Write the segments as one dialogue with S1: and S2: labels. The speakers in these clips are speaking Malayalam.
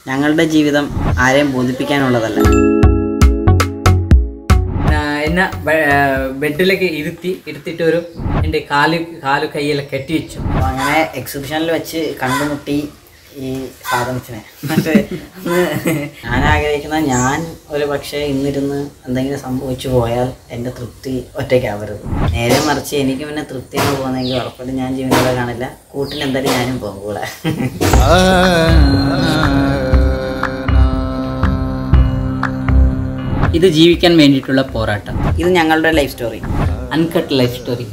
S1: ഞങ്ങളുടെ ജീവിതം ആരെയും ബോധിപ്പിക്കാനുള്ളതല്ല
S2: ആ, എന്നെ ബെ- ആ, ബെഡിലേക്ക് ഇരുത്തി ഇരുത്തിയിട്ട് ഒരു എൻ്റെ കാല് കാല് കൈയെല്ലാം കെട്ടി വെച്ചു
S1: അപ്പോൾ അങ്ങനെ എക്സിബിഷനിൽ വെച്ച് കണ്ടുമുട്ടി ഈ സാധനത്തിനെ മറ്റേ ഒന്ന് ഞാൻ ആഗ്രഹിക്കുന്ന ഞാൻ ഒരു പക്ഷേ ഇന്നിരുന്ന് എന്തെങ്കിലും സംഭവിച്ചു പോയാൽ എൻ്റെ തൃപ്തി ഒറ്റയ്ക്കാവരുത് നേരെ മറിച്ച് എനിക്ക് പിന്നെ തൃപ്തിയാണ് പോകുന്നതെങ്കിൽ ഉറപ്പായിട്ടും ഞാൻ ജീവനോടെ കാണില്ല കൂട്ടിന് എന്തായാലും ഞാനും പോകും കൂടെ
S2: ഇത് ജീവിക്കാൻ വേണ്ടിയിട്ടുള്ള പോരാട്ടം
S1: ഇത് ഞങ്ങളുടെ life story
S2: uncut life story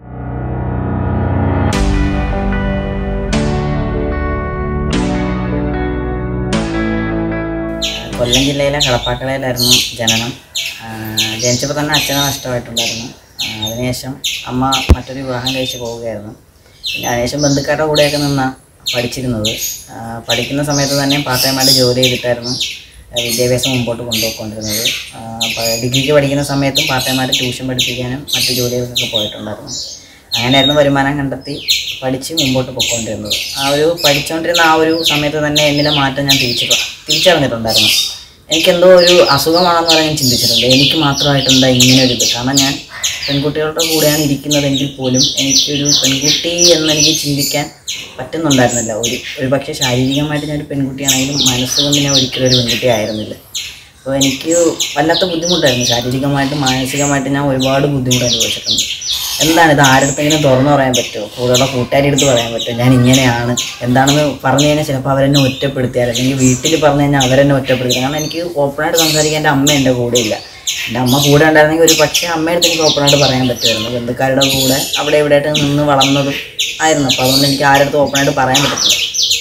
S1: Kollam ജില്ലയിലെ കളപ്പാക്കടയിലായിരുന്നു ജനനം ആ, ജനിച്ചപ്പോൾ തന്നെ അച്ഛനെ നഷ്ടമായിട്ടുണ്ടായിരുന്നു ആ, അതിനുശേഷം അമ്മ മറ്റൊരു വിവാഹം കഴിച്ച് പോവുകയായിരുന്നു പിന്നെ അതിനുശേഷം ബന്ധുക്കാരുടെ കൂടെയൊക്കെ നിന്നാണ് പഠിച്ചിരുന്നത് ആ, പഠിക്കുന്ന സമയത്ത് തന്നെ പാർട്ട് ടൈമായിട്ട് ജോലി ചെയ്തിട്ടായിരുന്നു ആ, വിദ്യാഭ്യാസം മുമ്പോട്ട് കൊണ്ടുപോയിക്കൊണ്ടിരുന്നത് ആ, പ- ഡിഗ്രിക്ക് പഠിക്കുന്ന സമയത്തും പാർട്ട് ടൈമായിട്ട് ട്യൂഷൻ പഠിപ്പിക്കാനും മറ്റു ജോലികൾക്കൊക്കെ പോയിട്ടുണ്ടായിരുന്നു അങ്ങനെയായിരുന്നു വരുമാനം കണ്ടെത്തി പഠിച്ച് മുമ്പോട്ട് പൊയ്ക്കൊണ്ടിരുന്നത് ആ ഒരു പഠിച്ചുകൊണ്ടിരുന്ന ആ ഒരു സമയത്ത് തന്നെ എന്നിലെ മാറ്റം ഞാൻ തിരിച്ചു തിരിച്ചറിഞ്ഞിട്ടുണ്ടായിരുന്നു എനിക്കെന്തോ ഒരു അസുഖമാണെന്ന് പറയാൻ ഞാൻ ചിന്തിച്ചിട്ടുണ്ട് എനിക്ക് മാത്രമായിട്ട് എന്താ ഇങ്ങനെ ഒരു ഇത് കാരണം ഞാൻ പെൺകുട്ടികളുടെ കൂടെയാണ് ഇരിക്കുന്നതെങ്കിൽ പോലും എനിക്കൊരു പെൺകുട്ടി എന്നെനിക്ക് ചിന്തിക്കാൻ പറ്റുന്നുണ്ടായിരുന്നില്ല ഒരു ഒരു പക്ഷേ ശാരീരികമായിട്ട് ഞാൻ ഒരു പെൺകുട്ടിയാണെങ്കിലും മനസ്സുകൊണ്ട് ഞാൻ ഒരിക്കലും ഒരു പെൺകുട്ടി ആയിരുന്നില്ല അപ്പോൾ എനിക്ക് വല്ലാത്ത ബുദ്ധിമുട്ടായിരുന്നു ശാരീരികമായിട്ടും മാനസികമായിട്ടും ഞാൻ ഒരുപാട് ബുദ്ധിമുട്ട് അനുഭവിച്ചിട്ടുണ്ട് എന്താണ് ഇത് ആരുടെങ്കിലും തുറന്നു പറയാൻ പറ്റുമോ കൂടെയുള്ള കൂട്ടുകാരി എടുത്ത് പറയാൻ പറ്റുമോ ഞാൻ ഇങ്ങനെയാണ് എന്താണെന്ന് പറഞ്ഞു കഴിഞ്ഞാൽ ചിലപ്പോൾ അവരെന്നെ ഒറ്റപ്പെടുത്തിയാൽ അല്ലെങ്കിൽ വീട്ടിൽ പറഞ്ഞു കഴിഞ്ഞാൽ അവരെന്നെ ഒറ്റപ്പെടുത്തി കാരണം എനിക്ക് ഓപ്പണായിട്ട് സംസാരിക്കാൻ എൻ്റെ അമ്മ എൻ്റെ കൂടെ ഇല്ല എൻ്റെ അമ്മ കൂടെ ഉണ്ടായിരുന്നെങ്കിൽ ഒരു പക്ഷേ അമ്മയടുത്ത് എനിക്ക് ഓപ്പണായിട്ട് പറയാൻ പറ്റുമായിരുന്നു ബന്ധുക്കാരുടെ കൂടെ അവിടെ ഇവിടെയായിട്ട് നിന്ന് വളർന്നതും ആയിരുന്നു അപ്പോൾ അതുകൊണ്ട് എനിക്ക് ആരുടെ ഓപ്പണായിട്ട് പറയാൻ പറ്റത്തില്ല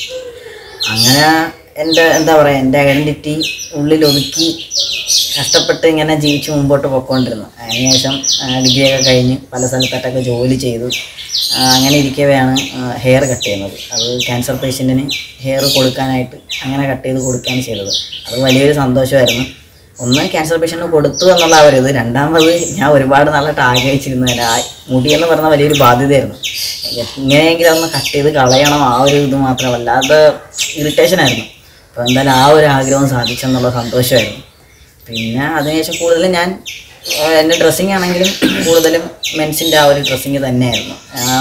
S1: അങ്ങനെ എൻ്റെ എന്താ പറയുക എൻ്റെ ഐഡൻറ്റിറ്റി ഉള്ളിൽ ഒതുക്കി കഷ്ടപ്പെട്ട് ഇങ്ങനെ ജീവിച്ച് മുമ്പോട്ട് പോയിക്കൊണ്ടിരുന്നു അതിനുശേഷം ഡിഗ്രിയൊക്കെ കഴിഞ്ഞ് പല സ്ഥലത്തായിട്ടൊക്കെ ജോലി ചെയ്തു ആ, അങ്ങനെ ഇരിക്കവെയാണ് ഹെയർ കട്ട് ചെയ്യുന്നത് അത് ക്യാൻസർ പേഷ്യൻറ്റിന് ഹെയർ കൊടുക്കാനായിട്ട് അങ്ങനെ കട്ട് ചെയ്ത് കൊടുക്കുകയാണ് ചെയ്തത് അത് വലിയൊരു സന്തോഷമായിരുന്നു ഒന്ന് ക്യാൻസർ പേഷ്യൻറ്റിന് കൊടുത്തു എന്നുള്ള ആ ഒരു ഇത് രണ്ടാമത് ഞാൻ ഒരുപാട് നാളായിട്ട് ആഗ്രഹിച്ചിരുന്നതിന് ആ മുടി എന്ന് പറഞ്ഞ വലിയൊരു ബാധ്യതയായിരുന്നു എങ്ങനെയെങ്കിലും ഒന്ന് കട്ട് ചെയ്ത് കളയണം ആ ഒരു ഇത് മാത്രമല്ല അത് ഇറിറ്റേഷൻ ആയിരുന്നു അപ്പോൾ എന്തായാലും ആ ഒരു ആഗ്രഹം സാധിച്ചെന്നുള്ള സന്തോഷമായിരുന്നു പിന്നെ അതിനുശേഷം കൂടുതലും ഞാൻ ആ, എൻ്റെ ഡ്രസ്സിങ് ആണെങ്കിലും കൂടുതലും മെൻസിൻ്റെ ആ ഒരു ഡ്രസ്സിങ് തന്നെയായിരുന്നു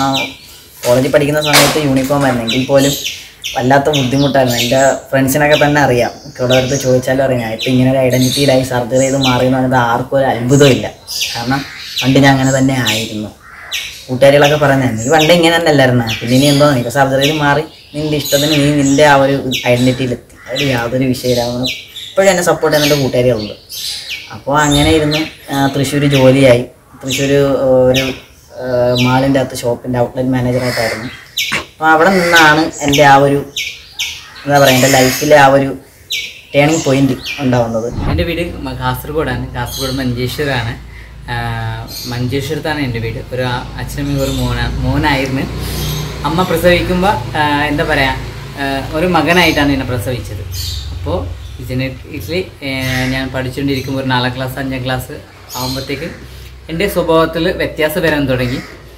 S1: കോളേജിൽ പഠിക്കുന്ന സമയത്ത് യൂണിഫോം ആയിരുന്നു എങ്കിൽ പോലും വല്ലാത്ത ബുദ്ധിമുട്ടായിരുന്നു എൻ്റെ ഫ്രണ്ട്സിനൊക്കെ തന്നെ അറിയാം ഇവിടെ അടുത്ത് ചോദിച്ചാലും അറിയാം ഇപ്പം ഇങ്ങനെ ഒരു ഐഡൻറ്റിറ്റിയിലായി സർജറി ചെയ്ത് മാറി എന്ന് പറഞ്ഞത് ആർക്കും ഒരു അത്ഭുതമില്ല കാരണം പണ്ട് ഞാൻ അങ്ങനെ തന്നെ ആയിരുന്നു കൂട്ടുകാരികളൊക്കെ പറയുന്നത് നീ പണ്ട് ഇങ്ങനെ തന്നെ അല്ലായിരുന്ന പിന്നെ ഇനി എന്തോ നീ സർജറി ചെയ്ത് മാറി നിൻ്റെ ഇഷ്ടത്തിന് നീ നിൻ്റെ ആ ഒരു ഐഡൻറ്റിറ്റിയിലെത്തി അതിൽ യാതൊരു വിഷയമില്ല ഇപ്പോഴും എന്നെ സപ്പോർട്ട് ചെയ്യുന്ന എൻ്റെ കൂട്ടുകാരികളുണ്ട് അപ്പോൾ അങ്ങനെ ഇരുന്ന് തൃശ്ശൂർ ജോലിയായി തൃശ്ശൂർ ഒരു മാളിൻ്റെ അകത്ത് ഷോപ്പിൻ്റെ ഔട്ട്ലെറ്റ് മാനേജറായിട്ടായിരുന്നു അപ്പോൾ അവിടെ നിന്നാണ് എൻ്റെ ആ ഒരു എന്താ പറയുക എൻ്റെ ലൈഫിലെ ആ ഒരു ടേണിംഗ് പോയിന്റ് ഉണ്ടാവുന്നത്
S2: എൻ്റെ വീട് മ- കാസർഗോഡാണ് കാസർഗോഡ് മഞ്ചേശ്വരാണ് ആ, മഞ്ചേശ്വരത്താണ് എൻ്റെ വീട് ഒരു ആ- അച്ഛനും ഒരു മോന മോനായിരുന്നു അമ്മ പ്രസവിക്കുമ്പോൾ എന്താ പറയുക ഒരു മകനായിട്ടാണ് എന്നെ പ്രസവിച്ചത് അപ്പോൾ ജനറ്റിക്കലി ഞാൻ പഠിച്ചുകൊണ്ടിരിക്കുമ്പോൾ ഒരു നാലാം ക്ലാസ് അഞ്ചാം ക്ലാസ് ആകുമ്പോഴത്തേക്ക് എൻ്റെ സ്വഭാവത്തിൽ വ്യത്യാസം വരാൻ തുടങ്ങി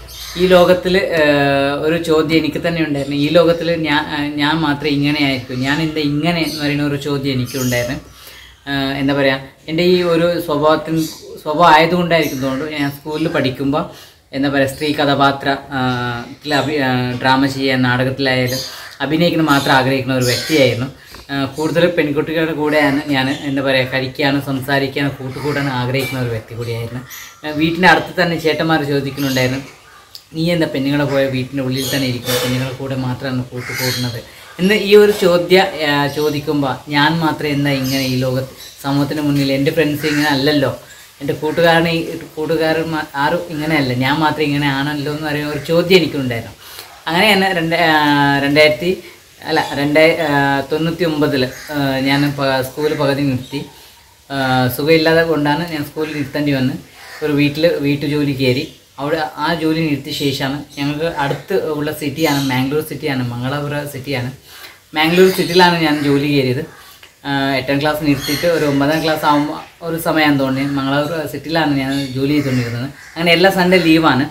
S2: ഈ ലോകത്തിൽ ഒരു ചോദ്യം എനിക്ക് തന്നെ ഉണ്ടായിരുന്നു ഈ ലോകത്തിൽ ഞാൻ ആ, ഞാൻ മാത്രമേ ഇങ്ങനെ ആയിരിക്കും ഞാൻ എന്താ ഇങ്ങനെ എന്ന് പറയുന്ന ഒരു ചോദ്യം എനിക്കുണ്ടായിരുന്നു ആഹ് എന്താ പറയുക എൻ്റെ ഈ ഒരു സ്വഭാവത്തിന് സ്വഭാവം ആയതുകൊണ്ടായിരിക്കും തോന്നുന്നു ഞാൻ സ്കൂളിൽ പഠിക്കുമ്പോൾ എന്താ പറയുക സ്ത്രീ കഥാപാത്ര ആഹ് ത്തിൽ അഭി ഡ്രാമ ചെയ്യാൻ നാടകത്തിലായാലും അഭിനയിക്കണം മാത്രം ആഗ്രഹിക്കുന്ന ഒരു വ്യക്തിയായിരുന്നു ആഹ് കൂടുതൽ പെൺകുട്ടികളുടെ കൂടെയാണ് ഞാൻ എന്താ പറയുക കഴിക്കാനും സംസാരിക്കാനും കൂട്ടുകൂടാനും ആഗ്രഹിക്കുന്ന ഒരു വ്യക്തി കൂടിയായിരുന്നു ആഹ് വീട്ടിൻ്റെ അടുത്ത് തന്നെ ചേട്ടന്മാർ ചോദിക്കുന്നുണ്ടായിരുന്നു നീ എന്താ പെണ്ണുങ്ങളെ പോയ വീട്ടിൻ്റെ ഉള്ളിൽ തന്നെ ഇരിക്കും പെണ്ണുങ്ങളെ കൂടെ മാത്രമാണ് കൂട്ടുകൂടുന്നത് എന്ന് ഈ ഒരു ചോദ്യ ചോദിക്കുമ്പോൾ ഞാൻ മാത്രം എന്താ ഇങ്ങനെ ഈ ലോകത്ത് സമൂഹത്തിന് മുന്നിൽ എൻ്റെ ഫ്രണ്ട്സ് ഇങ്ങനെ അല്ലല്ലോ എൻ്റെ കൂട്ടുകാരനെ ഈ- കൂട്ടുകാരൻ മാ- ആരും ഇങ്ങനെയല്ല ഞാൻ മാത്രം ഇങ്ങനെ ആണല്ലോ എന്ന് പറയുന്ന ഒരു ചോദ്യം എനിക്കുണ്ടായിരുന്നു അങ്ങനെ തന്നെ രണ്ട് ആ, രണ്ടായിരത്തി അല്ല രണ്ടായി തൊണ്ണൂറ്റി ഒമ്പതിൽ ഞാൻ സ്കൂൾ പകുതി നിർത്തി ആ, സുഖമില്ലാതെ കൊണ്ടാണ് ഞാൻ സ്കൂളിൽ നിർത്തേണ്ടി വന്ന് ഒരു വീട്ടിൽ വീട്ടു ജോലി കയറി അവിടെ ആ ജോലി നിർത്തിയ ശേഷമാണ് ഞങ്ങൾക്ക് അടുത്ത് ഉള്ള സിറ്റിയാണ് മാംഗ്ലൂർ സിറ്റിയാണ് മംഗളപുര സിറ്റിയാണ് മാംഗ്ലൂർ സിറ്റിയിലാണ് ഞാൻ ജോലി കയറിയത് ആ, എട്ടാം ക്ലാസ് നിർത്തിയിട്ട് ഒരു ഒമ്പതാം ക്ലാസ് ആകുമ്പോൾ ഒരു സമയം തോന്നി മംഗളപുര സിറ്റിയിലാണ് ഞാൻ ജോലി ചെയ്തുകൊണ്ടിരുന്നത് അങ്ങനെ എല്ലാ സൺഡേ ലീവാണ്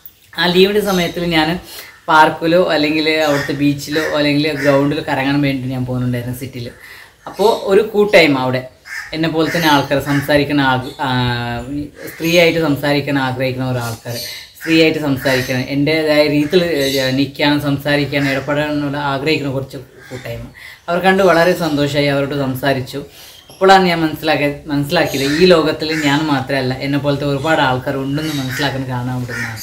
S2: ആ ലീവിൻ്റെ സമയത്തിൽ ഞാൻ പാർക്കിലോ അല്ലെങ്കിൽ അവിടുത്തെ ബീച്ചിലോ അല്ലെങ്കിൽ ഗ്രൗണ്ടിലോ കറങ്ങാൻ വേണ്ടി ഞാൻ പോകുന്നുണ്ടായിരുന്നു സിറ്റിയിൽ അപ്പോൾ ഒരു കൂട്ടായ്മ അവിടെ എന്നെ പോലെ തന്നെ ആൾക്കാർ സംസാരിക്കുന്ന ആൾ ആ, ഈ സ്ത്രീയായിട്ട് സംസാരിക്കാൻ ആഗ്രഹിക്കുന്ന ഒരാൾക്കാർ സ്ത്രീയായിട്ട് സംസാരിക്കാൻ എൻ്റെതായ രീതിയിൽ നിൽക്കാനും സംസാരിക്കാനും ഇടപെടാനുള്ള ആഗ്രഹിക്കുന്ന കുറച്ച് കൂട്ടായ്മ അവർ കണ്ട് വളരെ സന്തോഷമായി അവരോട് സംസാരിച്ചു അപ്പോഴാണ് ഞാൻ മനസ്സിലാക്കിയ മനസ്സിലാക്കിയത് ഈ ലോകത്തിൽ ഞാൻ മാത്രമല്ല എന്നെ പോലത്തെ ഒരുപാട് ആൾക്കാർ ഉണ്ടെന്ന് മനസ്സിലാക്കാൻ കാണാൻ പറ്റുന്നതാണ്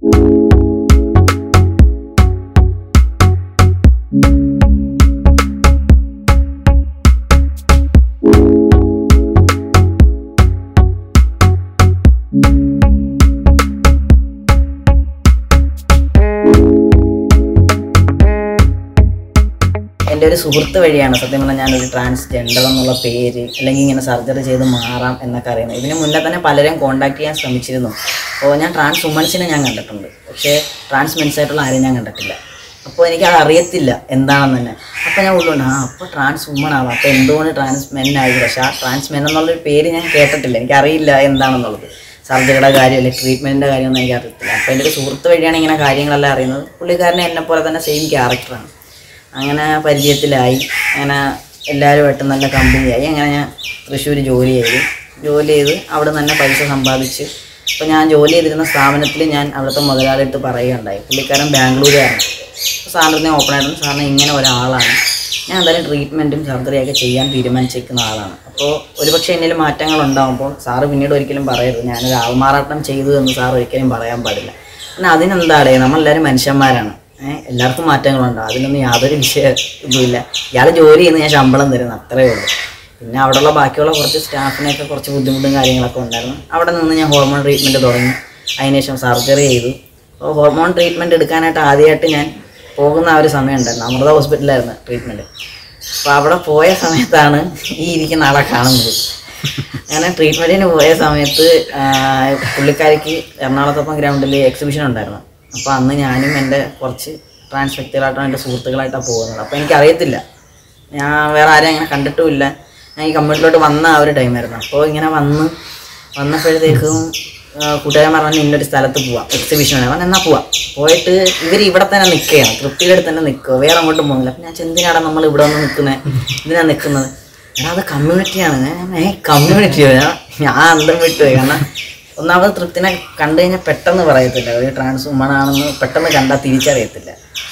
S1: എൻ്റെ ഒരു സുഹൃത്ത് വഴിയാണ് സത്യം പറഞ്ഞാൽ ഞാനൊരു ട്രാൻസ്ജെൻഡർ എന്നുള്ള പേര് അല്ലെങ്കിൽ ഇങ്ങനെ സർജറി ചെയ്ത് മാറാം എന്നൊക്കെ അറിയുന്നത് ഇതിന് മുന്നേ തന്നെ പലരെയും കോൺടാക്ട് ചെയ്യാൻ ശ്രമിച്ചിരുന്നു അപ്പോൾ ഞാൻ ട്രാൻസ് വുമൻസിനെ ഞാൻ കണ്ടിട്ടുണ്ട് പക്ഷേ ട്രാൻസ് മെൻസ് ആയിട്ടുള്ള ആരെയും ഞാൻ കണ്ടിട്ടില്ല അപ്പോൾ എനിക്ക് അത് അറിയത്തില്ല എന്താണെന്ന് തന്നെ അപ്പോൾ ഞാൻ ഉള്ളുണ്ട് ആ അപ്പോൾ ട്രാൻസ് വുമൺ ആവാം അപ്പോൾ എന്തുകൊണ്ട് ട്രാൻസ് മെൻ ആയി പക്ഷേ ആ ട്രാൻസ് മെൻ എന്നുള്ളൊരു പേര് ഞാൻ കേട്ടിട്ടില്ല എനിക്കറിയില്ല എന്താണെന്നുള്ളത് സർജറിയുടെ കാര്യം അല്ലെങ്കിൽ ട്രീറ്റ്മെൻറ്റിൻ്റെ കാര്യമൊന്നും എനിക്ക് അറിയത്തില്ല അപ്പോൾ എൻ്റെ ഒരു സുഹൃത്ത് വഴിയാണ് ഇങ്ങനെ കാര്യങ്ങളെല്ലാം അറിയുന്നത് പുള്ളിക്കാരനെ എന്നെ പോലെ തന്നെ സെയിം ക്യാരക്ടറാണ് അങ്ങനെ പരിചയത്തിലായി അങ്ങനെ എല്ലാവരുമായിട്ട് നല്ല കമ്പനിയായി അങ്ങനെ ഞാൻ തൃശ്ശൂർ ജോലി ചെയ്തു ജോലി ചെയ്ത് അവിടെ നിന്ന് തന്നെ പൈസ സമ്പാദിച്ച് അപ്പോൾ ഞാൻ ജോലി ചെയ്തിരുന്ന സ്ഥാപനത്തിൽ ഞാൻ അവിടുത്തെ മുതലാളിയിട്ട് പറയുകയുണ്ടായി പുള്ളിക്കാരൻ ബാംഗ്ലൂരാണ് സാറിന് ഓപ്പൺ ആയിരുന്നു സാറിന് ഇങ്ങനെ ഒരാളാണ് ഞാൻ എന്തായാലും ട്രീറ്റ്മെൻറ്റും സർജറിയൊക്കെ ചെയ്യാൻ തീരുമാനിച്ചിരിക്കുന്ന ആളാണ് അപ്പോൾ ഒരുപക്ഷെ എന്നിൽ മാറ്റങ്ങൾ ഉണ്ടാകുമ്പോൾ സാറ് പിന്നീട് ഒരിക്കലും പറയരുത് ഞാനൊരു ആൾമാറാട്ടം ചെയ്തു എന്ന് സാർ ഒരിക്കലും പറയാൻ പാടില്ല പിന്നെ അതിനെന്താടേ നമ്മളെല്ലാവരും മനുഷ്യന്മാരാണ് ഏഹ് എല്ലാവർക്കും മാറ്റങ്ങളുണ്ടാവും അതിലൊന്നും യാതൊരു വിഷയ ഇതുമില്ല ഇയാൾ ജോലി ചെയ്യുന്ന ഞാൻ ശമ്പളം തരുന്നു അത്രയേ ഉള്ളൂ പിന്നെ അവിടെയുള്ള ബാക്കിയുള്ള കുറച്ച് സ്റ്റാഫിനൊക്കെ കുറച്ച് ബുദ്ധിമുട്ടും കാര്യങ്ങളൊക്കെ ഉണ്ടായിരുന്നു അവിടെ നിന്ന് ഞാൻ ഹോർമോൺ ട്രീറ്റ്മെൻറ്റ് തുടങ്ങി അതിനുശേഷം സർജറി ചെയ്തു അപ്പോൾ ഹോർമോൺ ട്രീറ്റ്മെൻറ്റ് എടുക്കാനായിട്ട് ആദ്യമായിട്ട് ഞാൻ പോകുന്ന ആ ഒരു സമയം ഉണ്ടായിരുന്നു അമൃത ഹോസ്പിറ്റലായിരുന്നു ട്രീറ്റ്മെൻറ്റ് അപ്പോൾ അവിടെ പോയ സമയത്താണ് ഈ ഇരിക്കുന്ന ആളെ കാണുന്നത് അങ്ങനെ ട്രീറ്റ്മെൻറ്റിന് പോയ സമയത്ത് ആ, പുള്ളിക്കാരിക്ക് എറണാകുളത്തൊപ്പം ഗ്രൗണ്ടിൽ എക്സിബിഷൻ ഉണ്ടായിരുന്നു അപ്പോൾ അന്ന് ഞാനും എൻ്റെ കുറച്ച് ട്രാൻസ് വ്യക്തികളായിട്ടാണ് എൻ്റെ സുഹൃത്തുക്കളായിട്ടാണ് പോകുന്നത് അപ്പോൾ എനിക്കറിയത്തില്ല ഞാൻ വേറെ ആരെയും അങ്ങനെ കണ്ടിട്ടുമില്ല ഞാൻ ഈ കമ്മ്യൂണിറ്റിലോട്ട് വന്ന ആ ഒരു ടൈമായിരുന്നു അപ്പോൾ ഇങ്ങനെ വന്ന് വന്നപ്പോഴത്തേക്കും ആ, കൂട്ടുകാരൻ പറഞ്ഞു ഇന്നൊരു സ്ഥലത്ത് പോവാം എക്സിബിഷൻ ആണ് പറഞ്ഞു എന്നാൽ പോവാം പോയിട്ട് ഇവർ ഇവിടെ തന്നെ നിൽക്കുകയാണ് തൃപ്തിയുടെ അടുത്ത് തന്നെ നിൽക്കുക വേറെ അങ്ങോട്ടും പോകുന്നില്ല അപ്പം ഞാൻ എന്തിനാണ് നമ്മൾ ഇവിടെ വന്ന് നിൽക്കുന്നത് ഇതിനാണ് നിൽക്കുന്നത് എടാ അത് കമ്മ്യൂണിറ്റിയാണ് ഏ കമ്മ്യൂണിറ്റിയോ ഞാൻ അന്തം വിട്ടുപോയി കാരണം ഒന്നാമത് തൃപ്തിനെ കണ്ടു കഴിഞ്ഞാൽ പെട്ടെന്ന് പറയത്തില്ല ഒരു ട്രാൻസ് വുമൺ ആണെന്ന് പെട്ടെന്ന് കണ്ടാൽ തിരിച്ചറിയത്തില്ല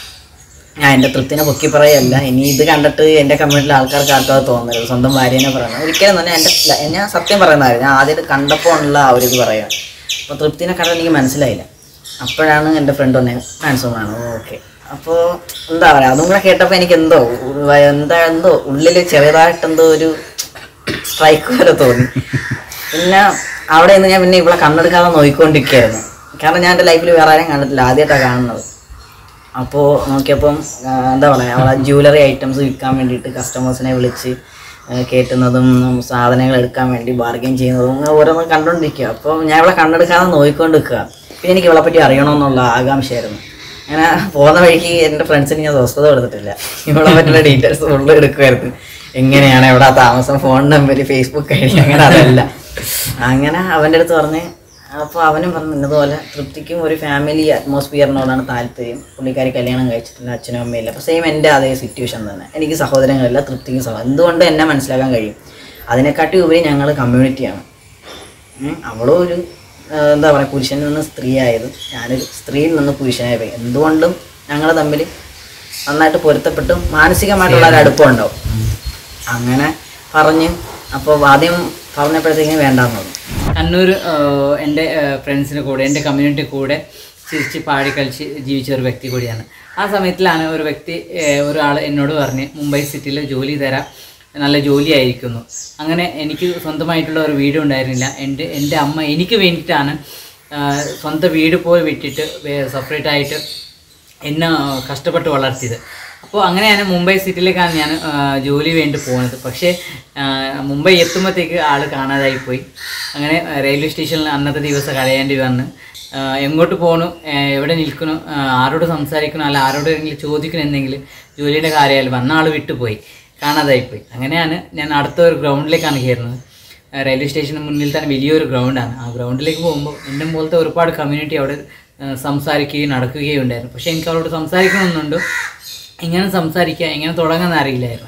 S1: ഞാൻ എൻ്റെ തൃപ്തിനെ പൊക്കി പറയല്ല ഇനി ഇത് കണ്ടിട്ട് എൻ്റെ കമ്മ്യൂണിറ്റിയിലെ ആൾക്കാർക്ക് ആർക്കും അത് തോന്നരുത് സ്വന്തം ഭാര്യേനെ പറയണം ഒരിക്കലും തന്നെ എൻ്റെ ല- ഞാൻ സത്യം പറയുന്നതായിരുന്നു ഞാൻ ആദ്യമായിട്ട് കണ്ടപ്പോൾ ഉള്ള ആ ഒരു ഇത് പറയാം അപ്പോൾ തൃപ്തിനെ കണ്ടാൽ എനിക്ക് മനസ്സിലായില്ല അപ്പോഴാണ് എൻ്റെ ഫ്രണ്ട് വന്നത് ട്രാൻസ്ഫോമാണ് ഓക്കെ അപ്പോൾ എന്താ പറയുക അതും കൂടെ കേട്ടപ്പോൾ എനിക്ക് എന്തോ ഉ- എന്താ എന്തോ ഉള്ളിൽ ചെറിയതായിട്ടെന്തോ ഒരു സ്ട്രൈക്ക് പോലെ തോന്നി പിന്നെ അവിടെ നിന്ന് ഞാൻ പിന്നെ ഇവിടെ കണ്ണെടുക്കാതെ നോക്കിക്കൊണ്ടിരിക്കുകയായിരുന്നു കാരണം ഞാൻ എൻ്റെ ലൈഫിൽ വേറെ ആരെയും കണ്ടിട്ടില്ല ആദ്യമായിട്ടാണ് കാണുന്നത് അപ്പോൾ നോക്കിയപ്പം ആ, എന്താ പറയുക അവിടെ ജ്വല്ലറി ഐറ്റംസ് വിൽക്കാൻ വേണ്ടിയിട്ട് കസ്റ്റമേഴ്സിനെ വിളിച്ച് ആ, കയറ്റുന്നതും സാധനങ്ങൾ എടുക്കാൻ വേണ്ടി ബാർഗെയിൻ ചെയ്യുന്നതും അങ്ങനെ ഓരോന്ന് കണ്ടുകൊണ്ടിരിക്കുക അപ്പോൾ ഞാൻ ഇവിടെ കണ്ടെടുക്കാതെ നോക്കിക്കൊണ്ട് നിൽക്കുക പിന്നെ എനിക്ക് ഇവളെ പറ്റി അറിയണമെന്നുള്ള ആകാംക്ഷയായിരുന്നു അങ്ങനെ പോകുന്ന വഴിക്ക് എൻ്റെ ഫ്രണ്ട്സിന് ഞാൻ സ്വസ്ഥത കൊടുത്തിട്ടില്ല ഇവളെ പറ്റിയുള്ള ഡീറ്റെയിൽസ് ഫുള്ള് എടുക്കുമായിരുന്നു എങ്ങനെയാണ് എവിടെ താമസം phone number Facebook I D അങ്ങനെ അതല്ല അങ്ങനെ അവൻ്റെ അടുത്ത് പറഞ്ഞ് അപ്പോൾ അവനും പറഞ്ഞു ഇന്നതുപോലെ തൃപ്തിക്കും ഒരു ഫാമിലി അറ്റ്മോസ്ഫിയറിനോടാണ് താല്പര്യം പുള്ളിക്കാരി കല്യാണം കഴിച്ചിട്ടില്ല അച്ഛനും അമ്മയില്ല അപ്പോൾ സെയിം എൻ്റെ അതേ സിറ്റുവേഷൻ തന്നെ എനിക്ക് സഹോദരങ്ങളില്ല തൃപ്തിക്കും സഹോദരൻ എന്തുകൊണ്ട് എന്നെ മനസ്സിലാക്കാൻ കഴിയും അതിനെക്കാട്ടി ഉപരി ഞങ്ങൾ കമ്മ്യൂണിറ്റിയാണ് ഉം, അവളും ഒരു ആ, എന്താ പറയുക പുരുഷനിൽ നിന്ന് സ്ത്രീ ആയത് ഞാനൊരു സ്ത്രീയിൽ നിന്ന് പുരുഷനായി പോയി എന്തുകൊണ്ടും ഞങ്ങൾ തമ്മിൽ നന്നായിട്ട് പൊരുത്തപ്പെട്ട് മാനസികമായിട്ടുള്ള ഒരു അടുപ്പം ഉണ്ടാവും അങ്ങനെ പറഞ്ഞ് അപ്പോൾ ആദ്യം പറഞ്ഞപ്പോഴത്തേക്കും വേണ്ടാന്ന് പറഞ്ഞു
S2: കണ്ണൂർ ആഹ്, എൻ്റെ ഫ്രണ്ട്സിൻ്റെ കൂടെ എൻ്റെ കമ്മ്യൂണിറ്റി കൂടെ ചിരിച്ച് പാടി കളിച്ച് ജീവിച്ച ഒരു വ്യക്തി കൂടിയാണ് ആ സമയത്തിലാണ് ഒരു വ്യക്തി ആഹ്, ഒരാൾ എന്നോട് പറഞ്ഞ് മുംബൈ സിറ്റിയിൽ ജോലി തരാം നല്ല ജോലിയായിരിക്കുന്നു അങ്ങനെ എനിക്ക് സ്വന്തമായിട്ടുള്ള ഒരു വീട് ഉണ്ടായിരുന്നില്ല എൻ്റെ എൻ്റെ അമ്മ എനിക്ക് വേണ്ടിയിട്ടാണ് ആഹ്, സ്വന്തം വീട് പോയി വിട്ടിട്ട് സെപ്പറേറ്റ് ആയിട്ട് എന്നെ കഷ്ടപ്പെട്ട് വളർത്തിയത് അപ്പോൾ അങ്ങനെയാണ് മുംബൈ സിറ്റിയിലേക്കാണ് ഞാൻ ആ, ജോലി വേണ്ടി പോകുന്നത് പക്ഷേ ആ, മുംബൈ എത്തുമ്പോഴത്തേക്ക് ആൾ കാണാതായി പോയി അങ്ങനെ ആ, റെയിൽവേ സ്റ്റേഷനിൽ അന്നത്തെ ദിവസം കഴിയേണ്ടി വന്ന് ആ, എങ്ങോട്ട് പോകണു ആ, എവിടെ നിൽക്കണു ആ, ആരോട് സംസാരിക്കണോ അല്ല ആരോടെങ്കിലും ചോദിക്കണം എന്തെങ്കിലും ജോലിയുടെ കാര്യമായാലും വന്ന ആൾ വിട്ടുപോയി കാണാതായി പോയി അങ്ങനെയാണ് ഞാൻ അടുത്ത ഒരു ഗ്രൗണ്ടിലേക്കാണ് കയറുന്നത് ആ, റെയിൽവേ സ്റ്റേഷന് മുന്നിൽ തന്നെ വലിയൊരു ഗ്രൗണ്ടാണ് ആ ഗ്രൗണ്ടിലേക്ക് പോകുമ്പോൾ എൻ്റെ പോലത്തെ ഒരുപാട് കമ്മ്യൂണിറ്റി അവിടെ ആ, സംസാരിക്കുകയും നടക്കുകയും ഉണ്ടായിരുന്നു പക്ഷേ എനിക്ക് അവരോട് സംസാരിക്കണമെന്നുണ്ട് എങ്ങനെ സംസാരിക്കുക എങ്ങനെ തുടങ്ങാമെന്ന് അറിയില്ലായിരുന്നു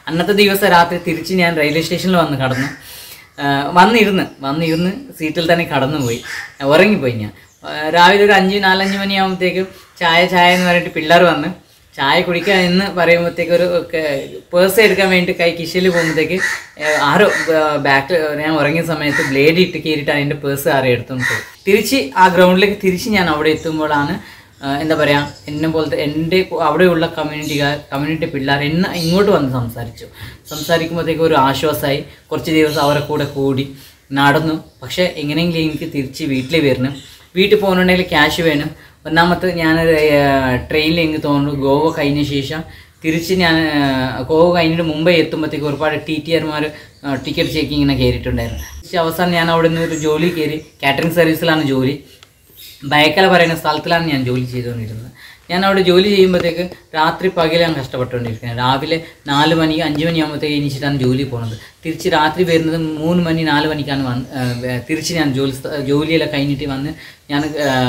S2: അന്നത്തെ ദിവസം രാത്രി തിരിച്ച് ഞാൻ റെയിൽവേ സ്റ്റേഷനിൽ വന്ന് കടന്നു ആ, വന്നിരുന്ന് വന്നിരുന്ന് സീറ്റിൽ തന്നെ കടന്നുപോയി ഉറങ്ങിപ്പോയി ഞാൻ ആ, രാവിലെ ഒരു അഞ്ച് നാലഞ്ച് മണിയാകുമ്പോഴത്തേക്കും ചായ ചായ എന്ന് പറഞ്ഞിട്ട് പിള്ളേർ വന്ന് ചായ കുടിക്കാൻ എന്ന് പറയുമ്പോഴത്തേക്ക് ഒരു പേഴ്സ് എടുക്കാൻ വേണ്ടി കൈ കിശയിൽ പോകുമ്പോഴത്തേക്ക് ഏഹ് ആരോ ബാക്കിൽ ഞാൻ ഉറങ്ങിയ സമയത്ത് ബ്ലേഡ് ഇട്ട് കയറിയിട്ടാണ് എൻ്റെ പേഴ്സ് ആരോ എടുത്തുകൊണ്ട് പോയി തിരിച്ച് ആ ഗ്രൗണ്ടിലേക്ക് തിരിച്ച് ഞാൻ അവിടെ എത്തുമ്പോഴാണ് ആഹ് എന്താ പറയുക എന്നെ പോലത്തെ എൻ്റെ കു- അവിടെയുള്ള കമ്മ്യൂണിറ്റിക്കാർ കമ്മ്യൂണിറ്റി പിള്ളേർ എന്നെ ഇങ്ങോട്ട് വന്ന് സംസാരിച്ചു സംസാരിക്കുമ്പോഴത്തേക്ക് ഒരു ആശ്വാസമായി കുറച്ച് ദിവസം അവരെ കൂടെ കൂടി നടന്നു പക്ഷേ എങ്ങനെയെങ്കിലും എനിക്ക് തിരിച്ച് വീട്ടിൽ വരണം വീട്ടിൽ പോകുന്നുണ്ടെങ്കിൽ ക്യാഷ് വേണം ഒന്നാമത്തെ ഞാനൊരു ട്രെയിനിൽ എനിക്ക് തോന്നുന്നു ഗോവ കഴിഞ്ഞ ശേഷം തിരിച്ച് ഞാൻ ആ, ഗോവ കഴിഞ്ഞിട്ട് മുംബൈ എത്തുമ്പോഴത്തേക്ക് ഒരുപാട് ടി ടി ആർമാർ ടിക്കറ്റ് ചെക്കിങ്ങിനെ കയറിയിട്ടുണ്ടായിരുന്നു പക്ഷേ അവസാനം ഞാൻ അവിടെ നിന്ന് ഒരു ജോലി കയറി കാറ്ററിംഗ് സർവീസിലാണ് ജോലി ബയക്കല പറയുന്ന സ്ഥലത്തിലാണ് ഞാൻ ജോലി ചെയ്തുകൊണ്ടിരുന്നത് ഞാൻ അവിടെ ജോലി ചെയ്യുമ്പോഴത്തേക്ക് രാത്രി പകലാണ് കഷ്ടപ്പെട്ടുകൊണ്ടിരിക്കുന്നത് രാവിലെ നാല് മണി അഞ്ച് മണിയാകുമ്പോഴത്തേക്ക് എണീച്ചിട്ടാണ് ജോലി പോകുന്നത് തിരിച്ച് രാത്രി വരുന്നത് മൂന്ന് മണി നാല് മണിക്കാണ് വന്ന് ആ, വേ- തിരിച്ച് ഞാൻ ജോലി സ്ഥ- ജോലിയെല്ലാം കഴിഞ്ഞിട്ട് വന്ന് ഞാൻ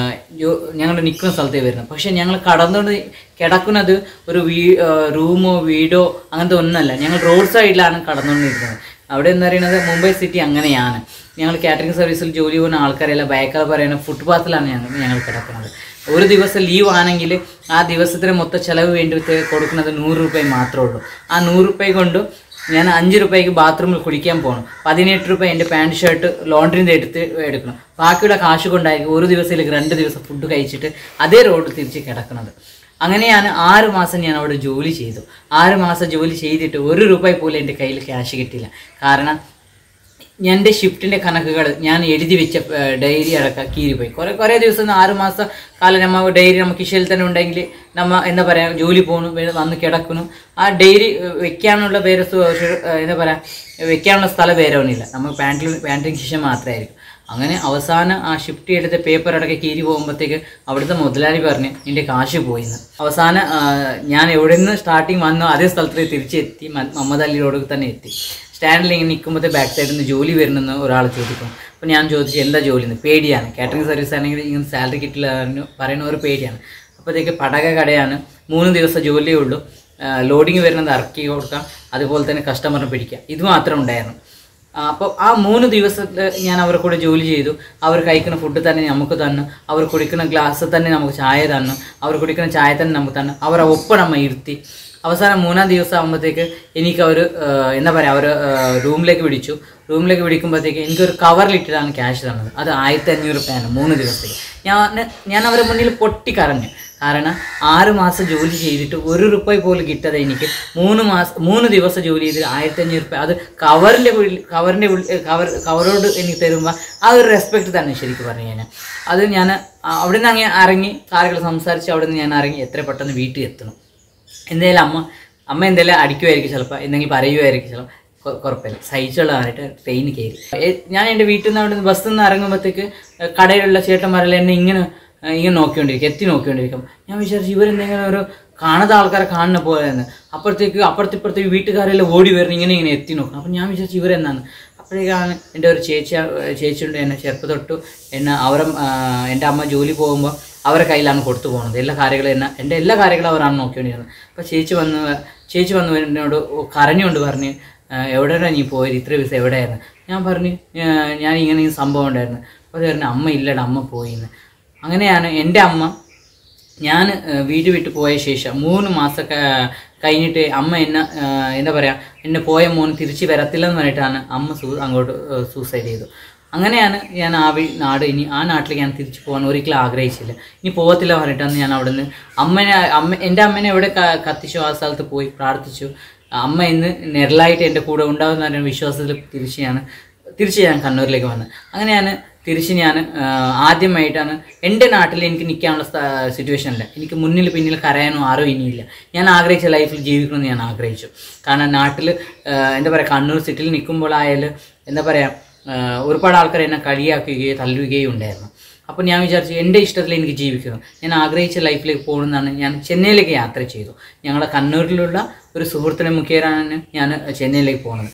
S2: ഞങ്ങൾ നിൽക്കുന്ന സ്ഥലത്തേക്ക് വരുന്നത് പക്ഷേ ഞങ്ങൾ കടന്നുകൊണ്ട് കിടക്കുന്നത് ഒരു വീ ആ, റൂമോ വീടോ അങ്ങനത്തെ ഒന്നല്ല ഞങ്ങൾ റോഡ് സൈഡിലാണ് കടന്നുകൊണ്ടിരിക്കുന്നത് അവിടെ എന്ന് പറയുന്നത് മുംബൈ സിറ്റി അങ്ങനെയാണ് ഞങ്ങൾ കാറ്ററിംഗ് സർവീസിൽ ജോലി ചെയ്യുന്ന ആൾക്കാരെല്ലാം ബയക്കാർ പറയുന്ന ഫുട്പാത്തിലാണ് ഞങ്ങൾ ഞങ്ങൾ കിടക്കുന്നത് ഒരു ദിവസം ലീവ് ആണെങ്കിൽ ആ ദിവസത്തിന് മൊത്തം ചിലവ് വേണ്ടി കൊടുക്കുന്നത് നൂറ് രൂപ മാത്രമേ ഉള്ളൂ ആ നൂറ് രൂപ കൊണ്ട് ഞാൻ അഞ്ച് രൂപയ്ക്ക് ബാത്റൂമിൽ കുടിക്കാൻ പോകണം പതിനെട്ട് രൂപ എൻ്റെ പാൻറ് ഷർട്ട് ലോണ്ടറിൻ്റെ എടുത്ത് എടുക്കണം ബാക്കിയുള്ള കാശ് കൊണ്ടായിരിക്കും ഒരു ദിവസത്തിലേക്ക് രണ്ട് ദിവസം ഫുഡ് കഴിച്ചിട്ട് അതേ റോഡിൽ തിരിച്ച് കിടക്കുന്നത് അങ്ങനെയാണ് ആറ് മാസം ഞാൻ അവിടെ ജോലി ചെയ്തു ആറ് മാസം ജോലി ചെയ്തിട്ട് ഒരു രൂപ പോലും എൻ്റെ കയ്യിൽ ക്യാഷ് കിട്ടില്ല കാരണം എൻ്റെ ഷിഫ്റ്റിൻ്റെ കണക്കുകൾ ഞാൻ എഴുതി വെച്ച ഡയറി അടക്കം കീറിപ്പോയി കുറേ കുറേ ദിവസം ആറ് മാസം കാലം നമ്മ ഡയറി നമുക്ക് കിഷയിൽ തന്നെ ഉണ്ടെങ്കിൽ നമ്മ എന്താ പറയുക ജോലി പോകണം വേ- വന്ന് കിടക്കണം ആ ഡയറി വെക്കാനുള്ള വേറെ സു- ഷു- എന്താ പറയുക വെക്കാനുള്ള സ്ഥലം വേറെ ഒന്നുമില്ല നമ്മൾ പാൻറ്റിൽ പാൻറ്റിന് ശേഷം മാത്രമായിരിക്കും അങ്ങനെ അവസാനം ആ ഷിഫ്റ്റ് എടുത്ത പേപ്പർ അടക്കം കീറി പോകുമ്പോഴത്തേക്ക് അവിടുത്തെ മുതലാളി പറഞ്ഞ് എൻ്റെ കാശ് പോയിന്ന് അവസാനം ആ, ഞാൻ എവിടെ നിന്ന് സ്റ്റാർട്ടിങ് വന്നോ അതേ സ്ഥലത്തേക്ക് തിരിച്ചെത്തി മ- മുഹമ്മദ് അലി റോഡിൽ തന്നെ എത്തി സ്റ്റാൻഡിൽ ഇങ്ങനെ നിൽക്കുമ്പോഴത്തെ ബാക്ക് സൈഡിൽ നിന്ന് ജോലി വരുന്നെന്ന് ഒരാൾ ചോദിക്കും അപ്പോൾ ഞാൻ ചോദിച്ചു എന്താ ജോലി എന്ന് പേടിയാണ് കാറ്ററിംഗ് സർവീസ് ആണെങ്കിൽ ഇങ്ങനെ സാലറി കിട്ടില്ല എന്ന് പറയുന്ന ഒരു പേടിയാണ് അപ്പോഴത്തേക്ക് പടക കടയാണ് മൂന്ന് ദിവസം ജോലിയേ ഉള്ളൂ ലോഡിങ് വരുന്നത് ഇറക്കി കൊടുക്കാം അതുപോലെ തന്നെ കസ്റ്റമറിനെ പിടിക്കാം ഇത് മാത്രം ഉണ്ടായിരുന്നു അപ്പോൾ ആ മൂന്ന് ദിവസത്തിൽ ഞാൻ അവരെ കൂടെ ജോലി ചെയ്തു അവർ കഴിക്കുന്ന ഫുഡ് തന്നെ നമുക്ക് തന്നു അവർ കുടിക്കുന്ന ഗ്ലാസ് തന്നെ നമുക്ക് ചായ തന്നു അവർ കുടിക്കുന്ന ചായ തന്നെ നമുക്ക് തന്നു അവരെ ഒപ്പം നമ്മ ഇരുത്തി അവസാനം മൂന്നാം ദിവസം ആകുമ്പോഴത്തേക്ക് എനിക്ക് അവർ എന്താ പറയുക അവർ റൂമിലേക്ക് വിളിച്ചു റൂമിലേക്ക് വിളിക്കുമ്പോഴത്തേക്ക് എനിക്കൊരു കവറിലിട്ടിട്ടാണ് ക്യാഷ് തന്നത് അത് ആയിരത്തി അഞ്ഞൂറ് രൂപയാണ് മൂന്ന് ദിവസത്തേക്ക് ഞാൻ ഞാൻ അവരുടെ മുന്നിൽ പൊട്ടിക്കരഞ്ഞു കാരണം ആറ് മാസം ജോലി ചെയ്തിട്ട് ഒരു രൂപ പോലും കിട്ടാതെ എനിക്ക് മൂന്ന് മാസം മൂന്ന് ദിവസം ജോലി ചെയ്ത് ആയിരത്തി അഞ്ഞൂറ് രൂപ അത് കവറിൻ്റെ കവറിൻ്റെ കവർ കവറോട് എനിക്ക് തരുമ്പോൾ ആ ഒരു റെസ്പെക്റ്റ് തന്നെ ശരിക്കും പറഞ്ഞു കഴിഞ്ഞാൽ അത് ഞാൻ അവിടെ നിന്ന് അങ്ങനെ ഇറങ്ങി കാര്യങ്ങൾ സംസാരിച്ച് അവിടെ നിന്ന് ഞാൻ ഇറങ്ങി എത്ര പെട്ടെന്ന് വീട്ടിൽ എത്തണം എന്തായാലും അമ്മ അമ്മ എന്തെങ്കിലും അടിക്കുമായിരിക്കും ചിലപ്പോൾ എന്തെങ്കിലും പറയുമായിരിക്കും ചിലപ്പോൾ കൊ- കുഴപ്പമില്ല സഹിച്ചുള്ളതായിട്ട് ട്രെയിൻ കയറി ഏ, ഞാൻ എൻ്റെ വീട്ടിൽ നിന്ന് അവിടെ നിന്ന് ബസ്സിൽ നിന്ന് ഇറങ്ങുമ്പോഴത്തേക്ക് കടയിലുള്ള ചേട്ടന്മാരെല്ലാം എന്നെ ഇങ്ങനെ ഏ, ഇങ്ങനെ നോക്കിക്കൊണ്ടിരിക്കും എത്തി നോക്കിക്കൊണ്ടിരിക്കും ഞാൻ വിചാരിച്ചു ഇവരെന്തെങ്കിലും ഒരു കാണാത്ത ആൾക്കാരെ കാണുന്ന പോലെയെന്ന് അപ്പുറത്തേക്ക് അപ്പുറത്തിപ്പുറത്തേക്ക് വീട്ടുകാരെല്ലാം ഓടി വരുന്നു ഇങ്ങനെ ഇങ്ങനെ എത്തി നോക്കണം അപ്പം ഞാൻ വിചാരിച്ചു ഇവരെന്നാണ് അപ്പോഴേക്കാണ് എൻ്റെ ഒരു ചേച്ചി ചേച്ചിയുണ്ട് എന്നെ ചെറുപ്പം തൊട്ട് എന്നെ അവരെ ആ, എൻ്റെ അമ്മ ജോലി പോകുമ്പോൾ അവരെ കയ്യിലാണ് കൊടുത്തു പോകുന്നത് എല്ലാ കാര്യങ്ങളും എന്നെ എൻ്റെ എല്ലാ കാര്യങ്ങളും അവരാണ് നോക്കിക്കൊണ്ടിരുന്നത് അപ്പോൾ ചേച്ചി വന്ന് ചേച്ചി വന്ന് എന്നോട് കരഞ്ഞുകൊണ്ട് പറഞ്ഞ് "ആ, എവിടെയാണ് നീ പോയത് ഇത്ര ദിവസം എവിടെയായിരുന്നു ഞാൻ പറഞ്ഞു "ആ, ഞാൻ ഇങ്ങനെ ഈ സംഭവം ഉണ്ടായിരുന്നു അപ്പോൾ പറഞ്ഞു അമ്മ ഇല്ലടാ അമ്മ പോയിന്ന് അങ്ങനെയാണ് എൻ്റെ അമ്മ ഞാൻ വീട് വിട്ട് പോയ ശേഷം മൂന്ന് മാസം ക- കഴിഞ്ഞിട്ട് അമ്മ എന്നെ ആ, എന്താ പറയുക എന്നെ പോയ മോൻ തിരിച്ച് വരത്തില്ലെന്ന് പറഞ്ഞിട്ടാണ് അമ്മ സൂ അങ്ങോട്ട് സൂസൈഡ് ചെയ്തു അങ്ങനെയാണ് ഞാൻ ആ വീ നാട് ഇനി ആ നാട്ടിലേക്ക് ഞാൻ തിരിച്ചു പോകാൻ ഒരിക്കലും ആഗ്രഹിച്ചില്ല ഇനി പോകത്തില്ല പറഞ്ഞിട്ടാണ് ഞാൻ അവിടെ നിന്ന് അമ്മനെ അമ്മ എൻ്റെ അമ്മനെ എവിടെ ക- കത്തിച്ചോ ആ സ്ഥലത്ത് പോയി പ്രാർത്ഥിച്ചു അമ്മ ഇന്ന് നെരലായിട്ട് എൻ്റെ കൂടെ ഉണ്ടാകുന്ന ഒരു വിശ്വാസത്തിൽ തിരിച്ച് ഞാൻ തിരിച്ച് ഞാൻ കണ്ണൂരിലേക്ക് വന്നത് അങ്ങനെയാണ് തിരിച്ച് ഞാൻ ആദ്യമായിട്ടാണ് എൻ്റെ നാട്ടിൽ എനിക്ക് നിൽക്കാനുള്ള സിറ്റുവേഷൻ ഇല്ല എനിക്ക് മുന്നിൽ പിന്നിൽ കരയാനോ ആരോ ഇനിയില്ല ഞാൻ ആഗ്രഹിച്ച ലൈഫിൽ ജീവിക്കണമെന്ന് ഞാൻ ആഗ്രഹിച്ചു കാരണം നാട്ടിൽ എന്താ പറയുക കണ്ണൂർ സിറ്റിയിൽ നിൽക്കുമ്പോഴായാലും എന്താ പറയുക ഒരുപാട് ആൾക്കാർ എന്നെ കളിയാക്കുകയോ തല്ലുകയോ ഉണ്ടായിരുന്നു അപ്പോൾ ഞാൻ വിചാരിച്ചു എൻ്റെ ഇഷ്ടത്തിൽ എനിക്ക് ജീവിക്കണം ഞാൻ ആഗ്രഹിച്ച ലൈഫിലേക്ക് പോകണമെന്നാണ് ഞാൻ ചെന്നൈയിലേക്ക് യാത്ര ചെയ്തു ഞങ്ങളുടെ കണ്ണൂരിലുള്ള ഒരു സുഹൃത്തിനെ മുഖേനാണ് ഞാൻ ചെന്നൈയിലേക്ക് പോകുന്നത്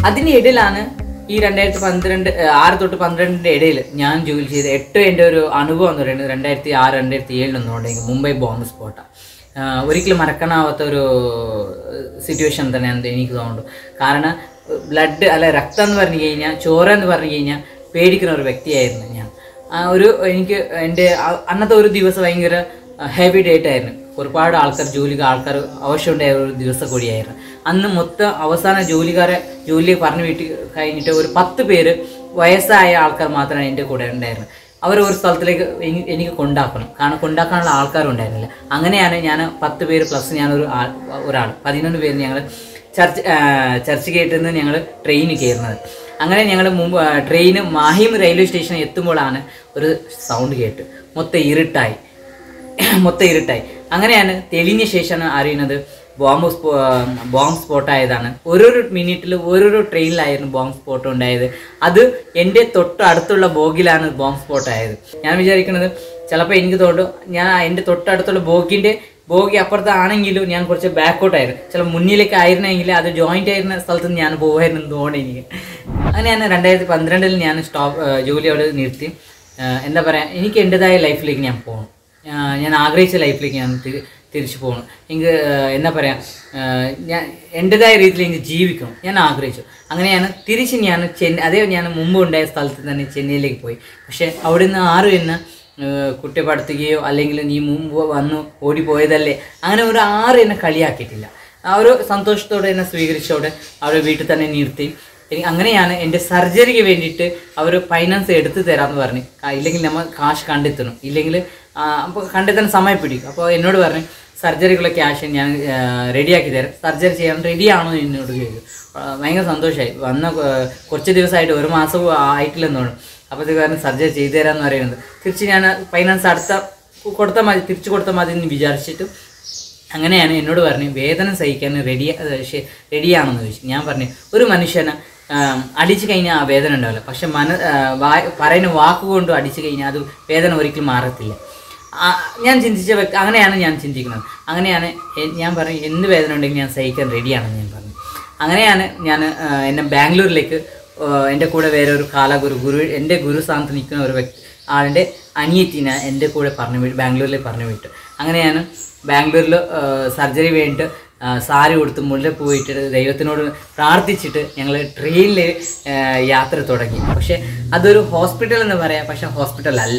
S2: അതിൻ്റെ ഇടയിലാണ് ഈ രണ്ടായിരത്തി പന്ത്രണ്ട് ഏഹ്, ആറ് തൊട്ട് പന്ത്രണ്ടിൻ്റെ ഇടയിൽ ഞാൻ ജോലി ചെയ്ത എട്ട് എൻ്റെ ഒരു അനുഭവം എന്ന് പറയുന്നത് രണ്ടായിരത്തി ആറ് രണ്ടായിരത്തി ഏഴിലൊന്നുണ്ടെങ്കിൽ മുംബൈ ബോംബ് സ്പോട്ടാണ് ഒരിക്കലും മറക്കാനാവാത്ത ഒരു സിറ്റുവേഷൻ തന്നെയാണ് എനിക്ക് തോന്നുന്നത് കാരണം ബ്ലഡ് അല്ല രക്തം എന്ന് പറഞ്ഞു കഴിഞ്ഞാൽ ചോര എന്ന് പറഞ്ഞു കഴിഞ്ഞാൽ പേടിക്കുന്ന ഒരു വ്യക്തിയായിരുന്നു ഞാൻ ആ ഒരു എനിക്ക് എൻ്റെ ആ- അന്നത്തെ ഒരു ദിവസം ഭയങ്കര ഹെവി ഡേറ്റ് ആയിരുന്നു ഒരുപാട് ആൾക്കാർ ജോലിക്ക് ആൾക്കാർ ആവശ്യമുണ്ടായ ഒരു ദിവസം കൂടിയായിരുന്നു അന്ന് മൊത്തം അവസാന ജോലിക്കാരെ ജോലി പറഞ്ഞു വീട്ടിൽ കഴിഞ്ഞിട്ട് ഒരു പത്ത് പേര് വയസ്സായ ആൾക്കാർ മാത്രമാണ് എൻ്റെ കൂടെ ഉണ്ടായിരുന്നത് അവർ ഒരു സ്ഥലത്തിലേക്ക് എനി- എനിക്ക് കൊണ്ടാക്കണം കാരണം കൊണ്ടാക്കാനുള്ള ആൾക്കാരുണ്ടായിരുന്നില്ല അങ്ങനെയാണ് ഞാൻ പത്ത് പേര് പ്ലസ് ഞാനൊരു ആൾ ഒരാൾ പതിനൊന്ന് പേര് ഞങ്ങൾ ചർച്ച് ചർച്ച് ഗേറ്റിൽ നിന്ന് ഞങ്ങൾ ട്രെയിൻ കയറുന്നത് അങ്ങനെ ഞങ്ങൾ മുമ്പ് ട്രെയിൻ മാഹിം റെയിൽവേ സ്റ്റേഷൻ എത്തുമ്പോഴാണ് ഒരു സൗണ്ട് കേട്ട് മൊത്തം ഇരുട്ടായി മൊത്തം ഇരുട്ടായി അങ്ങനെയാണ് തെളിഞ്ഞ ശേഷമാണ് അറിയുന്നത് ബോംബ് സ്പോ ബോംബ് സ്പോട്ടായതാണ് ഓരോരോ മിനിറ്റിൽ ഓരോരോ ട്രെയിനിലായിരുന്നു ബോംബ് സ്പോട്ട് ഉണ്ടായത് അത് എൻ്റെ തൊട്ട് അടുത്തുള്ള ബോഗിലാണ് ബോംബ് സ്പോട്ട് ആയത് ഞാൻ വിചാരിക്കുന്നത് ചിലപ്പോൾ എനിക്ക് തോന്നും ഞാൻ എൻ്റെ തൊട്ടടുത്തുള്ള ബോഗിൻ്റെ ബോഗി അപ്പുറത്താണെങ്കിലും ഞാൻ കുറച്ച് ബാക്കോട്ടായിരുന്നു ചില മുന്നിലേക്ക് ആയിരുന്നെങ്കിൽ അത് ജോയിൻ്റ് ആയിരുന്ന സ്ഥലത്ത് നിന്ന് ഞാൻ പോകുമായിരുന്നു എന്ന് തോന്നി എനിക്ക് അങ്ങനെയാണ് രണ്ടായിരത്തി പന്ത്രണ്ടിൽ ഞാൻ സ്റ്റോപ്പ് ജോലി അവിടെ നിർത്തി ആ, എന്താ പറയുക എനിക്ക് എൻ്റെതായ ലൈഫിലേക്ക് ഞാൻ പോകണം ആ, ഞാൻ ആഗ്രഹിച്ച ലൈഫിലേക്ക് ഞാൻ തി- തിരിച്ചു പോകണം എനിക്ക് ആ, എന്താ പറയുക ഞാൻ എൻ്റെതായ രീതിയിൽ എനിക്ക് ജീവിക്കണം ഞാൻ ആഗ്രഹിച്ചു അങ്ങനെയാണ് തിരിച്ച് ഞാൻ ചെന്നൈ അതേ ഞാൻ മുമ്പ് ഉണ്ടായ സ്ഥലത്ത് തന്നെ ചെന്നൈയിലേക്ക് പോയി പക്ഷേ അവിടെ നിന്ന് ആരും എന്നെ ഏഹ് കുറ്റപ്പെടുത്തുകയോ അല്ലെങ്കിൽ നീ മുമ്പ് വന്നു ഓടിപ്പോയതല്ലേ അങ്ങനെ ഒരു ആരും എന്നെ കളിയാക്കിയിട്ടില്ല ആ ഒരു സന്തോഷത്തോടെ എന്നെ സ്വീകരിച്ചോടെ അവരെ വീട്ടിൽ തന്നെ നിർത്തി ഇനി അങ്ങനെയാണ് എൻ്റെ സർജറിക്ക് വേണ്ടിയിട്ട് അവർ ഫൈനാൻസ് എടുത്തു തരാമെന്ന് പറഞ്ഞു ആ, ഇല്ലെങ്കിൽ നമ്മൾ കാശ് കണ്ടെത്തണം ഇല്ലെങ്കിൽ അപ്പോൾ കണ്ടെത്താൻ സമയം പിടിക്കും അപ്പോൾ എന്നോട് പറഞ്ഞു സർജറിക്കുള്ള ക്യാഷ് ഞാൻ റെഡിയാക്കി തരാം സർജറി ചെയ്യാൻ റെഡിയാണോ എന്ന് എന്നോട് ചോദിച്ചു ആ, ഭയങ്കര സന്തോഷമായി വന്ന ആ, കുറച്ച് ദിവസമായിട്ട് ഒരു മാസം ആയിട്ടില്ലെന്ന് തോന്നുന്നു അപ്പോൾ ഇത് കാരണം സർജറി ചെയ്തു തരാമെന്ന് പറയുന്നത് തിരിച്ച് ഞാൻ ഫൈനാൻസ് അടുത്ത കൊടുത്താൽ മതി തിരിച്ചു കൊടുത്താൽ മതി എന്ന് വിചാരിച്ചിട്ട് അങ്ങനെയാണ് എന്നോട് പറഞ്ഞു വേദന സഹിക്കാൻ റെഡി റെഡിയാണെന്ന് ചോദിച്ചു ഞാൻ പറഞ്ഞു ഒരു മനുഷ്യന് ആം, അടിച്ചു കഴിഞ്ഞാൽ ആ വേദന ഉണ്ടാവില്ല പക്ഷെ മന ആ, വാ- പറയുന്ന വാക്കുകൊണ്ട് അടിച്ചു കഴിഞ്ഞാൽ അത് വേദന ഒരിക്കലും മാറത്തില്ല ആ, ഞാൻ ചിന്തിച്ച വ്യക്തി അങ്ങനെയാണ് ഞാൻ ചിന്തിക്കുന്നത് അങ്ങനെയാണ് എ- ഞാൻ പറഞ്ഞു എന്ത് വേദന ഉണ്ടെങ്കിലും ഞാൻ സഹിക്കാൻ റെഡിയാണെന്ന് ഞാൻ പറഞ്ഞു അങ്ങനെയാണ് ഞാൻ ആ, എന്നെ ബാംഗ്ലൂരിലേക്ക് ആ, എൻ്റെ കൂടെ വേറെ ഒരു കാലഗുരു ഗുരു എൻ്റെ ഗുരുസ്ഥാനത്ത് നിൽക്കുന്ന ഒരു വ്യക്തി ആളിൻ്റെ അനിയത്തിനെ എൻ്റെ കൂടെ പറഞ്ഞു വിട്ടു ബാംഗ്ലൂരിലേക്ക് പറഞ്ഞു വിട്ടു അങ്ങനെയാണ് ബാംഗ്ലൂരിൽ സർജറി വേണ്ടിയിട്ട് ആ, സാരി കൊടുത്ത് മുല്ലപ്പൂ പോയിട്ട് ദൈവത്തിനോട് പ്രാർത്ഥിച്ചിട്ട് ഞങ്ങൾ ട്രെയിനിൽ യാത്ര തുടങ്ങി പക്ഷേ അതൊരു ഹോസ്പിറ്റൽ എന്ന് പറയാം പക്ഷേ ഹോസ്പിറ്റൽ അല്ല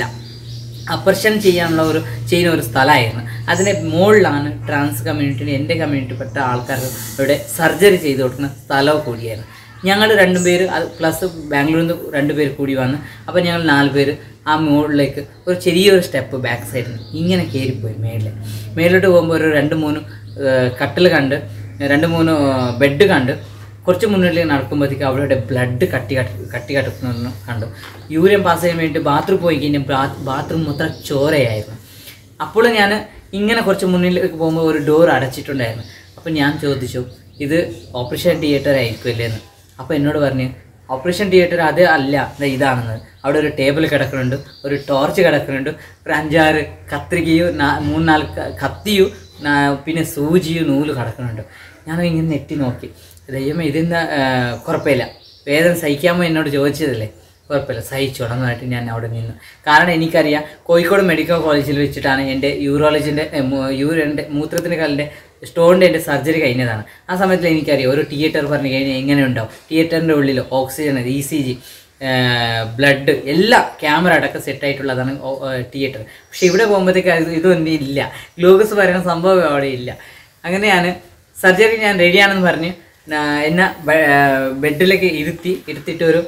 S2: അപ്പർഷൻ ചെയ്യാനുള്ള ഒരു ചെയ്യുന്ന ഒരു സ്ഥലമായിരുന്നു അതിൻ്റെ മുകളിലാണ് ട്രാൻസ് കമ്മ്യൂണിറ്റിന് എൻ്റെ കമ്മ്യൂണിറ്റിപ്പെട്ട ആൾക്കാരുടെ സർജറി ചെയ്ത് കൊടുക്കുന്ന സ്ഥലവും കൂടിയായിരുന്നു ഞങ്ങൾ രണ്ടുപേര് അത് പ്ലസ് ബാംഗ്ലൂരിൽ നിന്ന് രണ്ടുപേർ കൂടി വന്ന് അപ്പോൾ ഞങ്ങൾ നാല് പേര് ആ മുകളിലേക്ക് ഒരു ചെറിയൊരു സ്റ്റെപ്പ് ബാക്ക് സൈഡിൽ ഇങ്ങനെ കയറിപ്പോയി മേളിൽ മേളിലോട്ട് പോകുമ്പോൾ ഒരു രണ്ട് മൂന്ന് കട്ടിൽ കണ്ട് രണ്ട് മൂന്ന് ബെഡ് കണ്ട് കുറച്ച് മുന്നിലേക്ക് നടക്കുമ്പോഴത്തേക്ക് അവരുടെ ബ്ലഡ് കട്ടി കട്ടി കട്ടി കട്ടുന്നു കണ്ടു യൂറിയൻ പാസ് ചെയ്യാൻ വേണ്ടി ബാത്റൂം പോയി കഴിഞ്ഞാൽ ബാത്റൂം മൊത്തം ചോരയായിരുന്നു അപ്പോൾ ഞാൻ ഇങ്ങനെ കുറച്ച് മുന്നിലേക്ക് പോകുമ്പോൾ ഒരു ഡോർ അടച്ചിട്ടുണ്ടായിരുന്നു അപ്പോൾ ഞാൻ ചോദിച്ചു ഇത് ഓപ്പറേഷൻ തിയേറ്റർ ആയിരിക്കുമല്ലേ എന്ന് അപ്പോൾ എന്നോട് പറഞ്ഞ് ഓപ്പറേഷൻ തിയേറ്റർ അത് അല്ല ദേ ഇതാണെന്ന് അവിടെ ഒരു ടേബിൾ കിടക്കുന്നുണ്ട് ഒരു ടോർച്ച് കിടക്കുന്നുണ്ട് ഒരു അഞ്ചാറ് കത്രികയും നാ- മൂന്ന് നാല് ക- കത്തിയും നാ- പിന്നെ സൂചിയും നൂല് കിടക്കുന്നുണ്ട് ഞാൻ ഇങ്ങനെ നെറ്റി നോക്കി ദൈവമേ ഇതിന്ന് കുഴപ്പമില്ല വേദന സഹിക്കാമോ എന്നോട് ചോദിച്ചതല്ലേ കുഴപ്പമില്ല സഹിച്ചോളാം എന്ന് പറഞ്ഞിട്ട് ഞാൻ അവിടെ നിന്നു കാരണം എനിക്കറിയാം കോഴിക്കോട് മെഡിക്കൽ കോളേജിൽ വെച്ചിട്ടാണ് എൻ്റെ യൂറോളജിൻ്റെ യൂറിൻ്റെ മൂത്രത്തിൻ്റെ കാലിൻ്റെ സ്റ്റോണിൻ്റെ എൻ്റെ സർജറി കഴിഞ്ഞതാണ് ആ സമയത്തിൽ എനിക്കറിയാം ഒരു തിയേറ്റർ പറഞ്ഞു കഴിഞ്ഞാൽ എങ്ങനെ ഉണ്ടാവും തിയേറ്ററിൻ്റെ ഉള്ളിൽ oxygen E C G blood എല്ലാം ക്യാമറ അടക്കം സെറ്റായിട്ടുള്ളതാണ് തിയേറ്റർ പക്ഷെ ഇവിടെ പോകുമ്പോഴത്തേക്ക് അത് ഇതൊന്നും ഇല്ല ഗ്ലൂക്കോസ് പറയുന്ന സംഭവം അവിടെ ഇല്ല അങ്ങനെയാണ് സർജറി ഞാൻ റെഡിയാണെന്ന് പറഞ്ഞ് നാ- എന്നെ ബെഡിലേക്ക് ഇരുത്തി ഇരുത്തിയിട്ട് ഒരു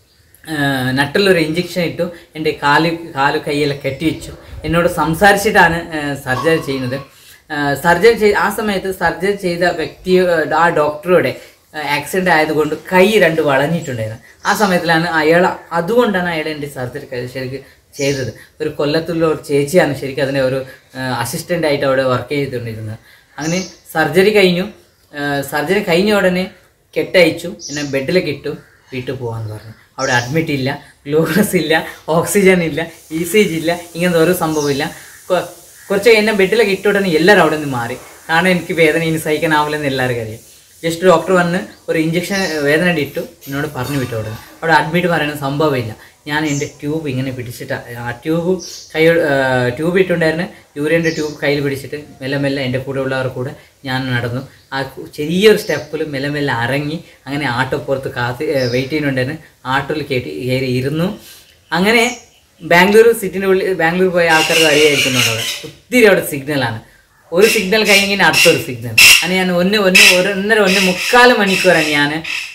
S2: നട്ടിലൊരു ഇഞ്ചക്ഷൻ ഇട്ടു എൻ്റെ കാല് കാല് കൈയെല്ലാം കെട്ടിവെച്ചു എന്നോട് സംസാരിച്ചിട്ടാണ് സർജറി ചെയ്യുന്നത് സർജറി ചെയ്ത് ആ സമയത്ത് സർജറി ചെയ്ത വ്യക്തി ആ ഡോക്ടറുടെ ആക്സിഡൻ്റ് ആയതുകൊണ്ട് കൈ രണ്ട് വളഞ്ഞിട്ടുണ്ടായിരുന്നു ആ സമയത്തിലാണ് അയാൾ അതുകൊണ്ടാണ് അയാൾ എൻ്റെ സർജറി ശരിക്കും ചെയ്തത് ഒരു കൊല്ലത്തുള്ള ഒരു ചേച്ചിയാണ് ശരിക്കും അതിൻ്റെ ഒരു അസിസ്റ്റൻ്റ് ആയിട്ട് അവിടെ വർക്ക് ചെയ്തുകൊണ്ടിരുന്നത് അങ്ങനെ സർജറി കഴിഞ്ഞു സർജറി കഴിഞ്ഞ ഉടനെ കെട്ടയച്ചു എന്നെ ബെഡിലേക്ക് ഇട്ടു വീട്ടിൽ പോകാമെന്ന് പറഞ്ഞു അവിടെ അഡ്മിറ്റ് ഇല്ല ഗ്ലൂക്കോസ് ഇല്ല ഓക്സിജൻ ഇല്ല ഇ സി ജി ഇല്ല ഇങ്ങനത്തെ ഒരു സംഭവമില്ല കൊ- കുറച്ച് എന്നെ ബെഡിലേക്ക് ഇട്ട ഉടനെ എല്ലാവരും അവിടെ നിന്ന് മാറി കാരണം എനിക്ക് വേദന ഇനി സഹിക്കാനാവില്ലെന്ന് എല്ലാവർക്കും അറിയാം ജസ്റ്റ് ഡോക്ടർ വന്ന് ഒരു ഇഞ്ചക്ഷൻ വേദന ഇട്ടു എന്നോട് പറഞ്ഞു വിട്ടു അവിടെ അവിടെ അഡ്മിറ്റ് പറയുന്ന സംഭവമില്ല ഞാൻ എൻ്റെ ട്യൂബ് ഇങ്ങനെ പിടിച്ചിട്ട് ആ ട്യൂബ് കൈ ട്യൂബ് ഇട്ടുണ്ടായിരുന്നു യൂറിയൻ്റെ ട്യൂബ് കയ്യിൽ പിടിച്ചിട്ട് മെല്ലെ മെല്ലെ എൻ്റെ കൂടെ ഉള്ളവർ കൂടെ ഞാൻ നടന്നു ആ കു- ചെറിയൊരു സ്റ്റെപ്പിൽ മെല്ലെ മെല്ലെ അറങ്ങി അങ്ങനെ ആട്ടോ പുറത്ത് കാത്ത് വെയിറ്റ് ചെയ്യുന്നുണ്ടായിരുന്നു ആട്ടോയിൽ കയറ്റി കയറി ഇരുന്നു അങ്ങനെ ബാംഗ്ലൂർ സിറ്റിൻ്റെ ഉള്ളിൽ ബാംഗ്ലൂർ പോയ ആൾക്കാർക്ക് അറിയായിരിക്കുന്നുണ്ട് അവിടെ ഒത്തിരി അവിടെ സിഗ്നലാണ് ഒരു സിഗ്നൽ കഴിഞ്ഞാൽ അടുത്തൊരു സിഗ്നൽ അങ്ങനെ ഞാൻ ഒന്ന് ഒന്ന് ഒരു ഒന്നര ഒന്ന് മുക്കാൽ മണിക്കൂറാണ് ഞാൻ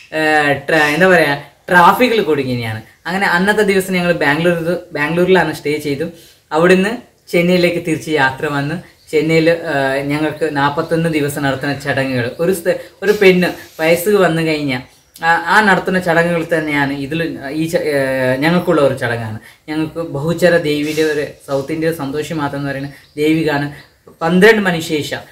S2: എന്താ പറയുക ട്രാഫിക്കിൽ കുടുങ്ങി ഞാൻ അങ്ങനെ അന്നത്തെ ദിവസം ഞങ്ങൾ ബാംഗ്ലൂർ ബാംഗ്ലൂരിലാണ് സ്റ്റേ ചെയ്തു അവിടുന്ന് ചെന്നൈയിലേക്ക് തിരിച്ച് യാത്ര വന്ന് ചെന്നൈയിൽ ഞങ്ങൾക്ക് നാൽപ്പത്തൊന്ന് ദിവസം നടത്തുന്ന ചടങ്ങുകൾ ഒരു സ്ഥ- ഒരു പെണ്ണ് വയസ്സ് വന്നു കഴിഞ്ഞാൽ ആ- ആ നടത്തുന്ന ചടങ്ങുകൾ തന്നെയാണ് ഇതിൽ ഈ ച- ഏർ ഞങ്ങൾക്കുള്ള ഒരു ചടങ്ങാണ് ഞങ്ങൾക്ക് ബഹുചര ദേവിയുടെ ഒരു സൗത്ത് ഇന്ത്യ സന്തോഷി മാതം എന്ന് പറയുന്ന ദേവികാണ് പന്ത്രണ്ട് മണി ശേഷം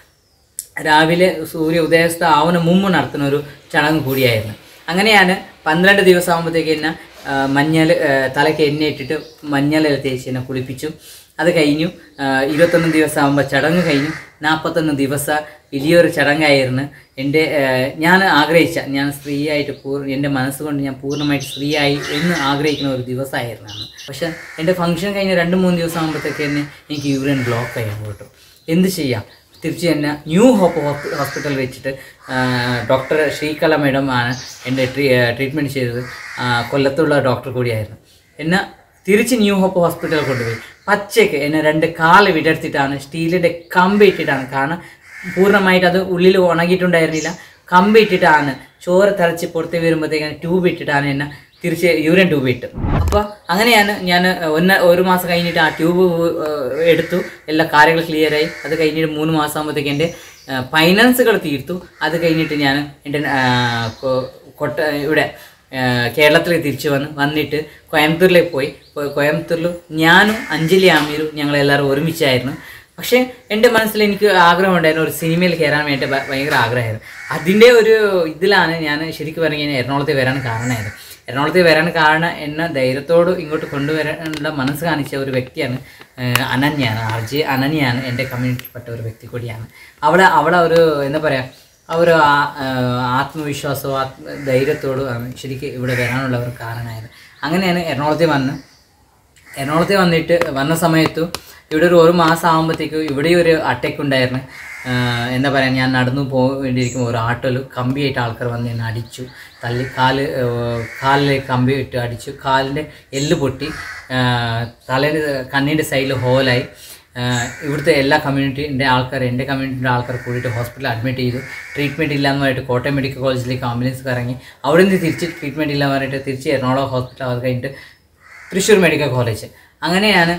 S2: രാവിലെ സൂര്യ ഉദയസ്ഥ ആവുന്ന മുമ്പ് നടത്തുന്ന ഒരു ചടങ്ങ് കൂടിയായിരുന്നു അങ്ങനെയാണ് പന്ത്രണ്ട് ദിവസം ആകുമ്പോഴത്തേക്ക് എന്നെ ആ, മഞ്ഞൾ ആ, തലയ്ക്ക് എണ്ണ ഇട്ടിട്ട് മഞ്ഞൾ തേച്ച് എന്നെ കുളിപ്പിച്ചു അത് കഴിഞ്ഞു ആ, ഇരുപത്തൊന്ന് ദിവസം ആകുമ്പോൾ ചടങ്ങ് കഴിഞ്ഞു നാൽപ്പത്തൊന്ന് ദിവസം വലിയൊരു ചടങ്ങായിരുന്നു എൻ്റെ ആ, ഞാൻ ആഗ്രഹിച്ച ഞാൻ സ്ത്രീയായിട്ട് പൂർ എൻ്റെ മനസ്സുകൊണ്ട് ഞാൻ പൂർണ്ണമായിട്ട് സ്ത്രീയായി എന്ന് ആഗ്രഹിക്കുന്ന ഒരു ദിവസമായിരുന്നു അന്ന് പക്ഷെ എൻ്റെ ഫംഗ്ഷൻ കഴിഞ്ഞ രണ്ട് മൂന്ന് ദിവസം ആകുമ്പോഴത്തേക്ക് തന്നെ എനിക്ക് യൂറിൻ ബ്ലോക്ക് ആയി അങ്ങോട്ട് എന്ത് ചെയ്യാം തിരിച്ച് തന്നെ ന്യൂ ഹോപ്പ് ഹോസ്പി- ഹോസ്പിറ്റൽ വെച്ചിട്ട് ആ, ഡോക്ടർ ശ്രീകല മേഡം ആണ് എൻ്റെ ട്രീ ട്രീറ്റ്മെൻറ്റ് ചെയ്തത് ആ, കൊല്ലത്തുള്ള ഡോക്ടർ കൂടിയായിരുന്നു എന്നെ തിരിച്ച് ന്യൂ ഹോപ്പ് ഹോസ്പിറ്റലിൽ കൊണ്ടുപോയി പച്ചയ്ക്ക് എന്നെ രണ്ട് കാല് വിടർത്തിട്ടാണ് സ്റ്റീലിൻ്റെ കമ്പ് ഇട്ടിട്ടാണ് കാരണം പൂർണ്ണമായിട്ട് അത് ഉള്ളിൽ ഉണങ്ങിയിട്ടുണ്ടായിരുന്നില്ല കമ്പ് ഇട്ടിട്ടാണ് ചോറ് തറച്ച് പുറത്ത് വരുമ്പോഴത്തേക്കാണ് ട്യൂബ് ഇട്ടിട്ടാണ് എന്നെ തിരിച്ച് യൂറിൻ ട്യൂബ് ഇട്ട് അപ്പോൾ അങ്ങനെയാണ് ഞാൻ ഒന്ന് ഒരു മാസം കഴിഞ്ഞിട്ട് ആ ട്യൂബ് എടുത്തു എല്ലാ കാര്യങ്ങൾ ക്ലിയറായി അത് കഴിഞ്ഞിട്ട് മൂന്ന് മാസം ആകുമ്പോഴത്തേക്ക് എൻ്റെ ഫൈനാൻസുകൾ തീർത്തു അത് കഴിഞ്ഞിട്ട് ഞാൻ എൻ്റെ ആ, കൊ- കൊട്ട ഇവിടെ ആ, കേരളത്തിൽ തിരിച്ചു വന്ന് വന്നിട്ട് കോയമ്പത്തൂരിലേക്ക് പോയി കോ- കോയമ്പത്തൂരിൽ ഞാനും അഞ്ജലി ആമീരും ഞങ്ങളെല്ലാവരും ഒരുമിച്ചായിരുന്നു പക്ഷേ എൻ്റെ മനസ്സിൽ എനിക്ക് ആഗ്രഹമുണ്ടായിരുന്നു ഒരു സിനിമയിൽ കയറാൻ വേണ്ടി ഭ- ഭയങ്കര ആഗ്രഹമായിരുന്നു അതിൻ്റെ ഒരു ഇതിലാണ് ഞാൻ ശരിക്കും പറഞ്ഞു കഴിഞ്ഞാൽ എറണാകുളത്ത് വരാൻ കാരണമായത് എറണാകുളത്ത് വരാൻ കാരണം എന്നെ ധൈര്യത്തോട് ഇങ്ങോട്ട് കൊണ്ടുവരാനുള്ള മനസ്സ് കാണിച്ച ഒരു വ്യക്തിയാണ് ഏഹ്, അനന്യാണ് ആർ ജെ അനന്യാണ് എൻ്റെ കമ്മ്യൂണിറ്റിയിൽപ്പെട്ട ഒരു വ്യക്തി കൂടിയാണ് അവിടെ അവിടെ ഒരു എന്താ പറയുക ആ ഒരു ആ- ഏഹ്, ആത്മവിശ്വാസവും ആത്മ ധൈര്യത്തോടും ആണ് ശരിക്കും ഇവിടെ വരാനുള്ള ഒരു കാരണമായത് അങ്ങനെയാണ് എറണാകുളത്തിൽ വന്ന് എറണാകുളത്ത് വന്നിട്ട് വന്ന സമയത്തു ഇവിടെ ഒരു ഒരു മാസം ആകുമ്പോഴത്തേക്കും ഇവിടെ ഒരു അട്ടയ്ക്ക് ഉണ്ടായിരുന്നു ആഹ് എന്താ പറയുക ഞാൻ നടന്നു പോവേണ്ടിയിരിക്കും ഒരു ആട്ടോയിൽ കമ്പിയായിട്ട് ആൾക്കാർ വന്ന് എന്നെ അടിച്ചു തള്ളി കാല് ഏഹ് കാലിലേക്ക് കമ്പി ഇട്ട് അടിച്ചു കാലിൻ്റെ എല്ല് പൊട്ടി തലേൻ്റെ കണ്ണിൻ്റെ സൈഡിൽ ഹോലായി ആഹ് ഇവിടുത്തെ എല്ലാ കമ്മ്യൂണിറ്റിൻ്റെ ആൾക്കാർ എൻ്റെ കമ്മ്യൂണിറ്റിൻ്റെ ആൾക്കാർ കൂടിയിട്ട് ഹോസ്പിറ്റലിൽ അഡ്മിറ്റ് ചെയ്തു ട്രീറ്റ്മെൻറ്റ് ഇല്ലാന്ന് പറഞ്ഞിട്ട് കോട്ടയം മെഡിക്കൽ കോളേജിലേക്ക് ആംബുലൻസ് ഇറങ്ങി അവിടെ നിന്ന് തിരിച്ച് ട്രീറ്റ്മെൻറ്റ് ഇല്ലാന്ന് പറഞ്ഞിട്ട് തിരിച്ച് എറണാകുളം ഹോസ്പിറ്റൽ അത് കഴിഞ്ഞിട്ട് തൃശ്ശൂർ മെഡിക്കൽ കോളേജ് അങ്ങനെയാണ്